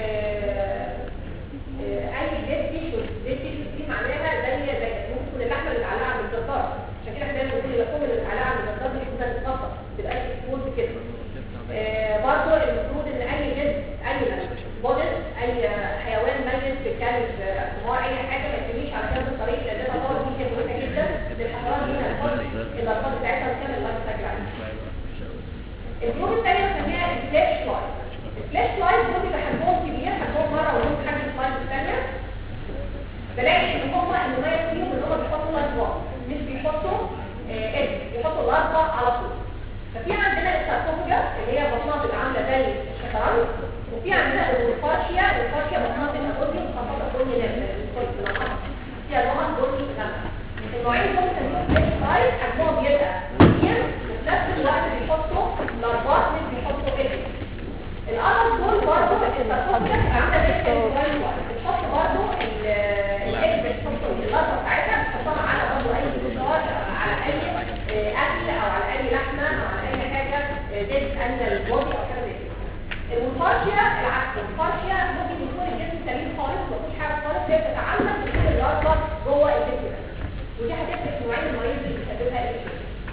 اي ديد تيشو ديد تيشو دي معناها زي زي ممكن اللحمه اللي متعلقه على الجزار عشان كده احنا دايما بنقول اللحوم اللي متعلقه على الجزار دي ممكن تتقطع تبقى اكسبوز كده برضه المفروض ان اي جسم اي بودن اي حيوان ميت في كلب حمار اي حاجه ما تجيش على جنب الطريق لان ده طبعا دي كانت مهمه جدا للحشرات دي هتحط الارقام بتاعتها وتكمل اللايف سايكل عليها الجروب الثانيه بنسميها الفلاش لايت الفلاش لايت دول بيبقى حجمهم كبير حجمهم مره ولهم حجم اللايت الثانيه بلاقي ان هم المميز فيهم ان هم بيحطوا لايت واحد مش بيحطوا ايد بيحطوا الاربع على طول ففي عندنا الساركوفاجا اللي هي بطنها بتبقى عامله زي الشطرنج وفي عندنا الفارشيا الفارشيا بطنها بتبقى بني مخفضه بني لازم فيها لون بني غامق النوعين دول بنسميهم فلاش لايت حجمهم بيبقى كبير وفي نفس الوقت بيحطوا الارباط مش بيحطوا ايد القمر دول برضه الساركوفاجا عامله زي الفارشيا بتحط برضه الايد بتحط اللقطه بتاعتها بتحطها على برضه اي فشار على اي اكل او على اي لحمه او على اي حاجه ديد انيمال بودي او حاجه زي كده المفارشيا العكس المفارشيا ممكن يكون الجسم سليم خالص مفيش حاجه خالص هي بتتعلق بكل اللارفا جوه الجسم ده ودي هتفرق في نوعين المريض اللي بيسببها ايه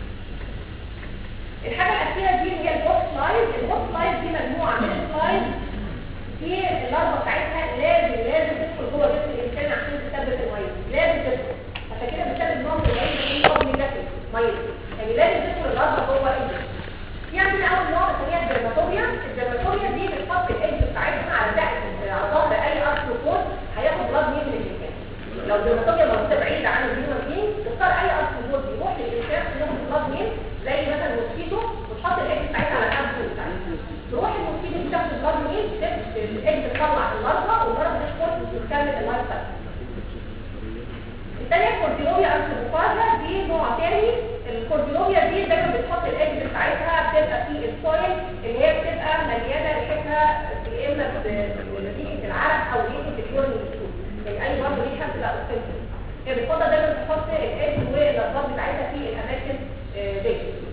الحاجه الاخيره دي هي البوت سلايد البوت سلايد دي مجموعه من السلايد في اللارفا بتاعتها لازم لازم تدخل جوه جسم الانسان عشان تثبت الميه لازم تدخل عشان كده بنسبب نوع من الميه اللي هو نيجاتيف ميه يعني لازم تدخل اللارفا جوه الجسم في عندنا اول نوع بنسميها الدرماتوبيا الدرماتوبيا دي بتحط الايدج بتاعتها على تحت على ظهر اي ارثروبود هياخد بلاد مين من الانسان لو الدرماتوبيا موجوده بعيده عن الهيومن بين تختار اي ارثروبود يروح للانسان ياخد بلاد مين زي مثلا موسكيتو وتحط الايدج بتاعتها على الابدن بتاعتها تروح الموسكيتو دي تاخد بلاد مين الايدج تطلع اللارفا واللارفا تدخل وتكمل اللايف سايكل الثانيه الكورديلوبيا ارثروبوفاجا دي نوع تاني الكورديلوبيا دي دايما بتحط الايدج بتاعتها بتبقى في السويل اللي هي بتبقى مليانه ريحتها يا اما بريحه العرق او ريحه اليورين السود يعني اي برضه ريحه بتبقى اوفنسيف هي بتفضل دايما تحط الايدج والارقام بتاعتها في الاماكن دي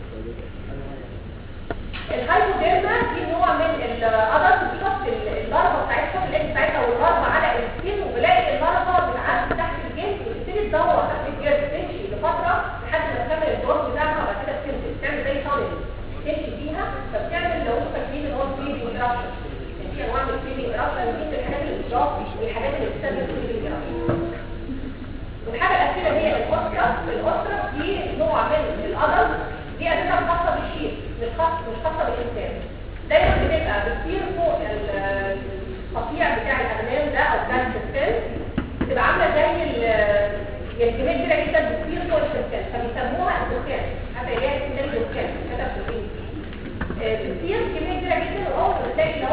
الهايبوديرما دي نوع من الادلت بتحط اللارفا بتاعتها تحط الايدج بتاعتها واللارفا على السكين وبلاقي اللارفا بتعدي تحت الجلد وتبتدي تدور تحت الجلد تمشي لفتره لحد ما تكمل الجروث بتاعها وبعد كده بتنزل تعمل زي تانل تمشي فيها فبتعمل لو انت فاكرين اللي هو البيبي ايرابشن يعني في انواع من البيبي ايرابشن دي من الحاجات اللي بتضاف والحاجات اللي بتسبب البيبي ايرابشن والحاجه الاخيره هي الاوسترا الاوسترا دي نوع من الادلت دي اساسا خاصه بالشيء مش خاصه مش خاصه بالانسان دايما بتبقى بتطير فوق القطيع بتاع الاغنام ده او بتاع السكان بتبقى عامله زي يعني كميه كبيره جدا بتطير فوق السكان فبيسموها الدخان حتى هي اسمها الدخان كتب في بتطير كميه كبيره جدا واول ما بتلاقي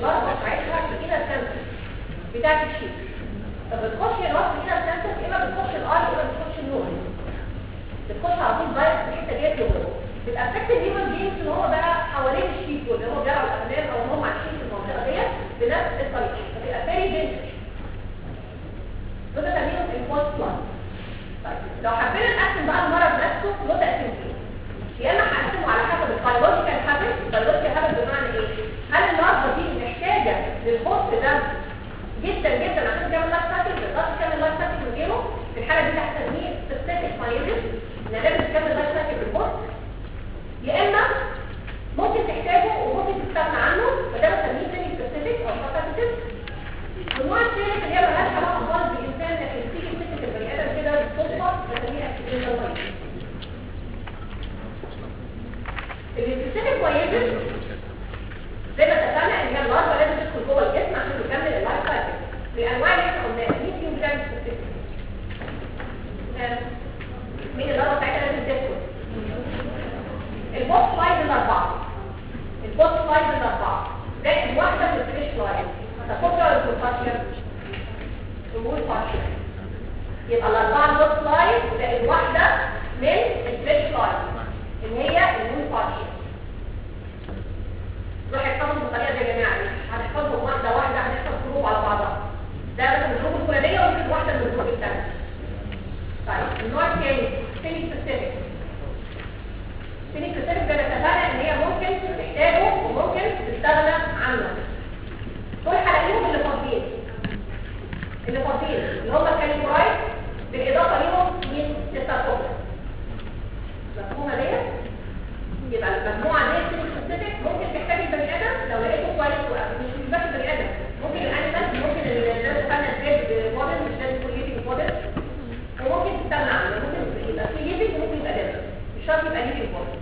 اللارفا بتاعتها في الانر سنتر بتاعت الشيك فبتخش الراس الانر سنتر اما بتخش الاي اما بتخش النور بتخش على طول دايركت في الحته ديت جوه بيبقى افكت الهيومن بينجز ان هو بقى حوالين الشيك واللي هو بيلعب الامام او هم عايشين في المنطقه ديت بنفس الطريقه فبيبقى فيري دينجرس دول تمرين البوست لاين طيب لو حبينا نقسم بقى المرض نفسه له تقسيمتين يا اما هقسمه على حسب البيولوجيكال هابت البيولوجيكال هابت بمعنى ايه هل المرضى دي محتاجه للبوست ده جدا جدا عشان تعمل لايف سايكل ما تقدرش تعمل لايف سايكل من غيره في الحاله دي هتسميه سبيسيفيك مايلز ان لازم تكمل لايف سايكل بالبوست يا اما ممكن تحتاجه وممكن تستغنى عنه فده بسميه سيمي سبيسيفيك او فاكولتيف والنوع الثالث اللي هي مالهاش علاقه خالص بالانسان لكن تيجي تمسك البني ادم كده بالصدفه بسميها اكسيدنتال مايلز السبيسيفيك مايلز زي ما اتفقنا ان هي اللارفا لازم تدخل جوه الجسم عشان تكمل اللايف سايكل الانواع اللي احنا قلناها مين فيهم بتعمل سبيسيفيك مين اللارفا بتاعتها لازم تدخل البوست لايف الاربعه البوست لايف الاربعه زائد واحده من الفريش لايف تاخدها ولا تنفعش تقول فاشل يبقى الاربعه البوست لايف زائد واحده من الفريش لايف اللي هي المون فاشل روح احفظهم بالطريقه دي يا جماعه هنحفظهم واحده واحده هنحفظ جروب على بعضها ده مثلا الجروب الفلانيه وممكن واحده من الجروب الثاني طيب النوع الثاني سيمي سبيسيفيك سيمي سبيسيفيك ده اتفقنا ان هي ممكن تحتاجه وممكن تستغنى عنه دول هلاقيهم اللي فاضيين اللي فاضيين اللي هم الكاليفورايد بالاضافه ليهم مين تستاتوكس مفهومه ديت يبقى المجموعه دي سبيسيفيك ممكن تحتاج البني ادم لو لقيته كويس مش مش بس البني ادم ممكن الانيمال ممكن الناس فعلا ديد موديل مش لازم يكون ليفنج موديل وممكن تستغنى عنه ممكن يبقى في ليفنج وممكن يبقى ديد مش شرط يبقى ليفنج موديل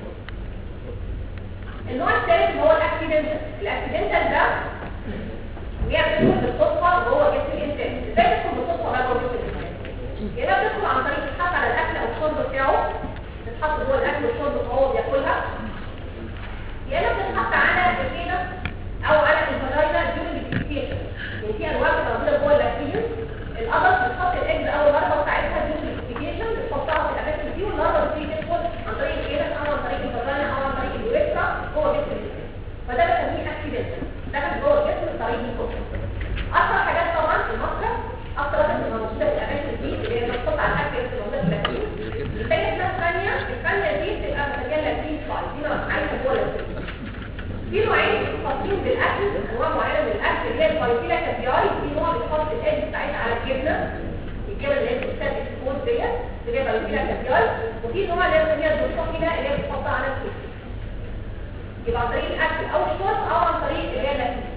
النوع الثالث اللي هو الاكسيدنتال الاكسيدنتال ده هي بتدخل بالصدفه جوه جسم الانسان ازاي تدخل بالصدفه بقى جوه جسم الانسان يا اما بتدخل عن طريق تتحط على الاكل او الشرب بتاعه تتحط جوه الاكل والشرب وهو بياكلها يا اما بتتحط على الفينس او على الفاجينا ديورنج الاكسبيشن يعني في انواع بتبقى موجوده جوه الاكسبيشن القدر بتحط الاجز او الاربه بتاعتها ديورنج الاكسبيشن بتحطها في الاماكن دي والاربه بتيجي تدخل عن طريق الفينس او عن طريق الفاجينا او عن طريق اليوريثرا جوه جسم الانسان فده بسميه اكسيدنت دخل جوه الجسم بطريق الكفر اكثر حاجات طبعا المصرف اكثر واحده بتبقى موجوده في الاماكن دي اللي هي بتحط على الاكل اللي موجوده في الاكل الثانيه اسمها الثانيه الثانيه دي بتبقى مسميها لاكتين سلايد دي عايشه جوه الاكل في نوعين خاصين بالاكل انواع معينه من الاكل اللي هي الفايتيلا كابياي في نوع بيحط الايد بتاعتها على الجبنه الجبنه اللي هي بتستخدم الفود ديت اللي هي فايتيلا كابياي وفي نوع اللي هي بنسميها الدوشوكيلا اللي هي بتحطها على الكيك يبقى عن طريق الاكل او الشرب او عن طريق اللي هي الاكل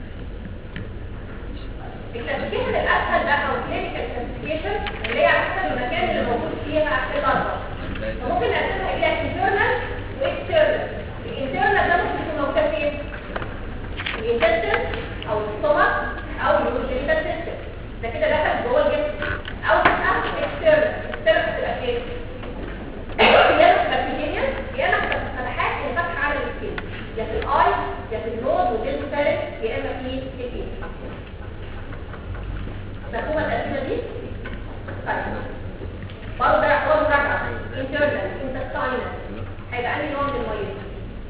الكلاسيفيكيشن الاسهل بقى او كلينيكال كلاسيفيكيشن اللي هي على حسب المكان اللي موجود فيها الضربه فممكن نقسمها الى انترنال واكسترنال الانترنال ده ممكن يكون موجود فين الانتستين او الستومك او الجينيتال سيستم ده كده دخل جوه الجسم او تبقى اكسترنال اكسترنال بتبقى فين يا اما تبقى كيمياء يا اما تبقى فتحات اللي فاتحه على السكين يا في الاي يا في النوز والجلد الثالث يا اما في الكين مفهومه التقسيمه دي طيب برضه ده يعتبر مراجعه انترنال انتستاينال هيبقى انهي نوع من الميه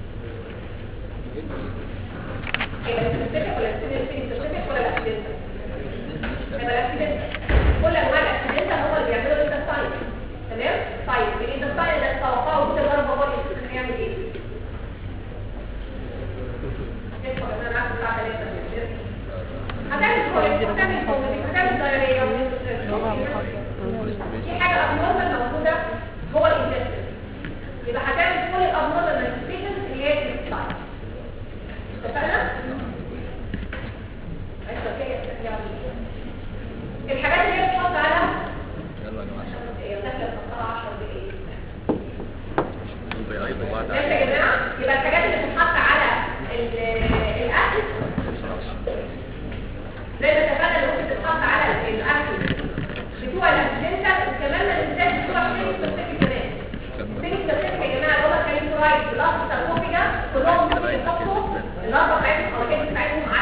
هيبقى السبيسيفيك ولا السبيسيفيك ولا الاكسيدنتال هيبقى الاكسيدنتال كل انواع الاكسيدنتال هم اللي بيعملوا الانتستاين تمام طيب الانتستاين ده توقعوا وجود الضربه هو اللي هيعمل ايه ادخل انا معاك الساعه 3 هتعمل كويس هتعمل كويس هتعمل ضرريه في حاجه ابنورمال موجوده جوه الانتستين يبقى هتعمل كل الابنورمال مانيفستيشنز اللي هي الانتستين اتفقنا؟ الحاجات اللي هي بتحط على يلا يا جماعه هي داخله تحطها 10 دقايق البياض وبعد ماشي يا جماعه يبقى الحاجات اللي بتتحط على ال- الاكل زي ما اتفقنا اللي ممكن تتحط على الاكل بتوع الاكسنتال وكمان ما ننساش بتوع السيمي سبيسيفيك كمان السيمي سبيسيفيك يا جماعه اللي هم الكاليفورايد بلاس ساركوفيجا كلهم ممكن يحطوا اللارفا بتاعتهم او الكيس بتاعتهم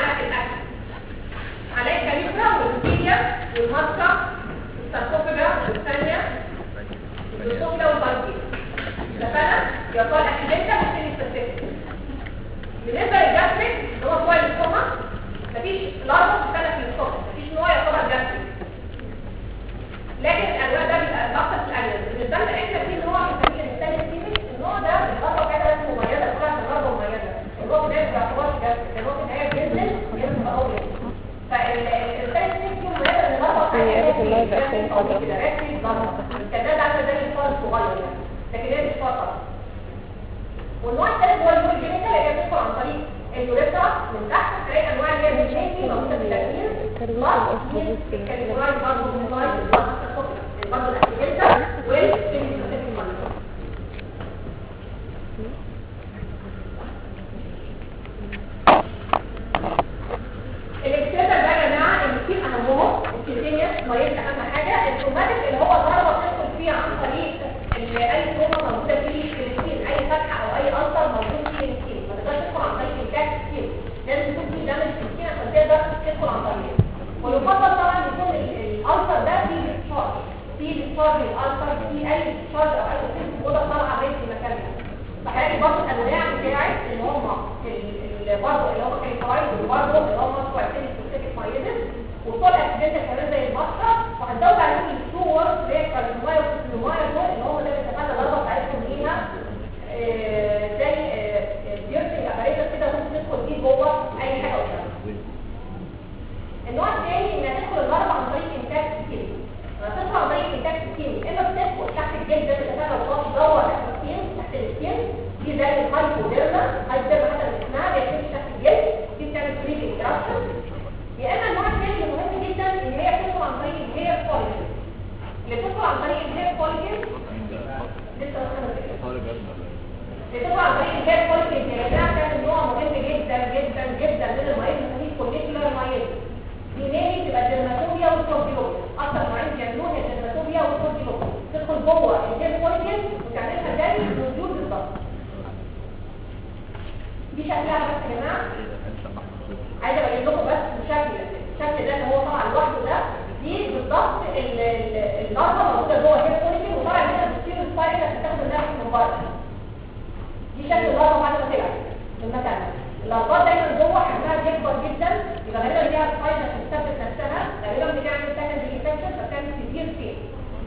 اتفقنا يعتبر اكسيدنتال وسيمي سبيسيفيك بالنسبه للجاستريك اللي هو كويس الكوما مفيش لارفا بتشتغل في الكوما مفيش نوع يعتبر جاستريك لكن الانواع ده بيبقى الاكثر في الانيمال بالنسبه لنا احنا في نوع بنسميه الثاني سيمي النوع ده اللارفا بتاعتها بس مميزه كلها عشان لارفا مميزه النوع ده ما بيعتبرش جاستريك النوع ده هي بينزل بينزل بقى هو فالثاني سيمي فيه مميزه ان اللارفا هي بتاعتها كلها بقت زي الخضرا. الكداد عامله زي الفار الصغير يعني لكن هي مش فار والنوع الثالث هو اليوريجينيكال اللي هي بتدخل عن طريق اليوريثرا من تحت تلاقي انواع اللي هي الجينيكي موجوده في التكوين ترويج الأسبوع في الكاليفوراي برضه من برضه برضه الاكسيدنتال والسيمي الاكسيدنتال ده يا جماعه اللي فيه اهمهم الكيتينيوس مريض اهم حاجه التروماتيك اللي هو ضربه بتدخل فيه عن طريق ال- اي تروما موجوده فيه السكين اي فتحه او اي ألسر موجود فيه السكين ما تقدرش تدخل عن طريق الكاك سكين لازم يكون فيه دم السكين عشان تقدر تدخل عن طريقه ويفضل طبعا يكون ال- الألسر ده فيه ديسشارج فيه ديسشارج الألسر فيه اي ديسشارج او اي سكين موجوده طالعه من مكانها فهذه برضه الانواع بتاعت اللي هم ال- برضه اللي هم كاليفرايد وبرضه اللي هم كويسين سبيسيفيك مايزن وطول اكسيدنت كمان زي البشره وهنزود عليهم التو وورد اللي هي كارنومايا وكارنومايا دول اللي هم زي ما اتفقنا الضربه بتاعتهم ليها آه، زي بيرسنج اباريتس كده ممكن تدخل فيه جوه اي حاجه قدامك النوع الثاني ان هتدخل الضربه عن طريق انتاج سكين لما تدخل عن طريق انتاج سكين اما بتدخل تحت الجلد زي ما اتفقنا وتقعد تدور تحت السكين تحت السكين دي زي الهايبوديرما هايبوديرما حتى اسمها بيكون تحت الجلد دي بتعمل كريب انتراكشن يا اما النوع الثاني اللي مهم جدا ان هي بتدخل عن طريق الهير فوليكل اللي بتدخل عن طريق الهير فوليكل لسه واخدة بالك. طارق جدا بتدخل عن طريق الهير فوليكل يا جماعه بتعمل نوع مهم جدا جدا جدا من المريض بنسميه فوليكولار مايل دي نيجي بتبقى الدرماتوبيا والكورديوبيا اكتر نوعين بيعملوها هي الدرماتوبيا والكورديوبيا تدخل جوه الهير فوليكل وتعملها زي النزول بالظبط دي شكلها بس يا جماعه عايزه ابين لكم بس الشكل الشكل ده اللي هو طبعا لوحده ده دي بالظبط ال- ال- اللارفا موجوده جوه هي فوليكل وطبعا هنا بتصير السبايك عشان تاخد النفس من بره دي شكل اللارفا بعد ما طلعت من مكانها اللارفات دايما جوه حجمها بيكبر جدا يبقى غالبا ليها سبايك عشان تثبت نفسها غالبا بتعمل سكندري انفكشن فبتعمل سيفير فين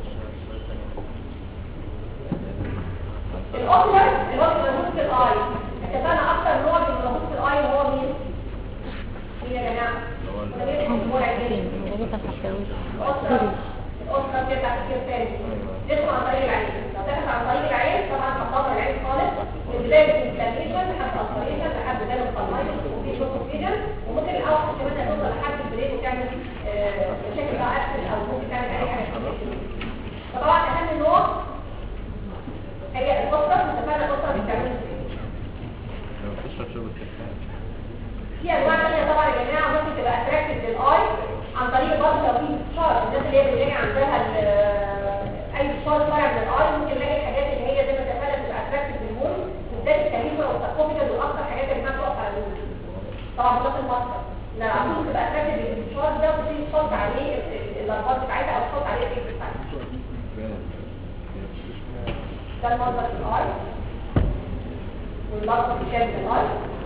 الاوكلر اللي هو بيبقى موجود في الاي اتفقنا اكتر نوع بيبقى موجود في الاي هو مين؟ مين يا جماعه؟ ده بيبقى مرعب جدا موجودة تحت الأسرة الأسرة بتاعت كتير تاني تدخل عن طريق العين لو دخلت عن طريق العين طبعا هتطلع العين خالص من بداية الانفلاميشن لحد الأسريشن لحد بداية القلمية وفي شوك فيجن وممكن الأوحش كمان هتوصل لحد البريد وتعمل آه، مشاكل بقى أكسل أو ممكن تعمل أي حاجة فطبعا أهم نوع هي الأسرة اتفقنا الأسرة بتعمل ازاي لو تشرب شرب الكفاية في انواع ثانيه طبعا يا جماعه ممكن تبقى اتراكتد للاي عن طريق برضه لو في شارج الناس اللي هي بتلاقي عندها ال- اي شارج طالع من الاي ممكن نلاقي الحاجات اللي هي زي ما اتفقنا بتبقى اتراكتد للمول وبالتالي الكليفه والساركوفيجا دول اكتر حاجات اللي بتقف على المول طبعا بلاط المصدر لا عشان تبقى اتراكتد للشارج ده وتبتدي تحط عليه ال- ال- الارباط بتاعتها او تحط عليه الاكس بتاعتها ده المنظر في الاي واللفظ في شكل الاي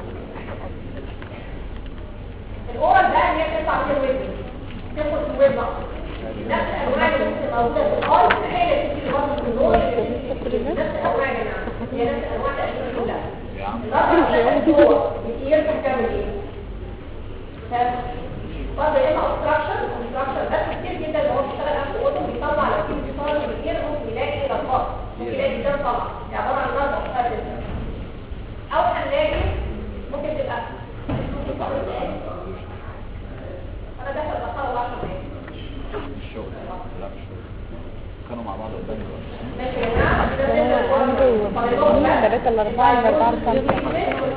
الاورال ده اللي هي بتطلع من الويب تدخل في الويب نقص نفس الانواع اللي ممكن موجوده في الاي هي اللي بتيجي برضه في النور اللي بتيجي في نفس الانواع يا جماعه هي نفس الانواع تقريبا كلها يا عم اللفظ اللي جوه بتيجي بتعمل ايه؟ ف- برضه يا اما obstruction obstruction بس كتير جدا اللي هو بيشتغل قبل الاوتو بيطلع لو في انتصار كتير ممكن يلاقي لخبطه ممكن يلاقي دم طبعا دي عباره عن نظر مختلف او هنلاقي ممكن تبقى انا داخل بطلع 10 دقايق الشغل لا مش شغل كانوا مع بعض قدام دلوقتي ماشي يا جماعه عنده ثلاثة الأربعة الأربعة الخمسة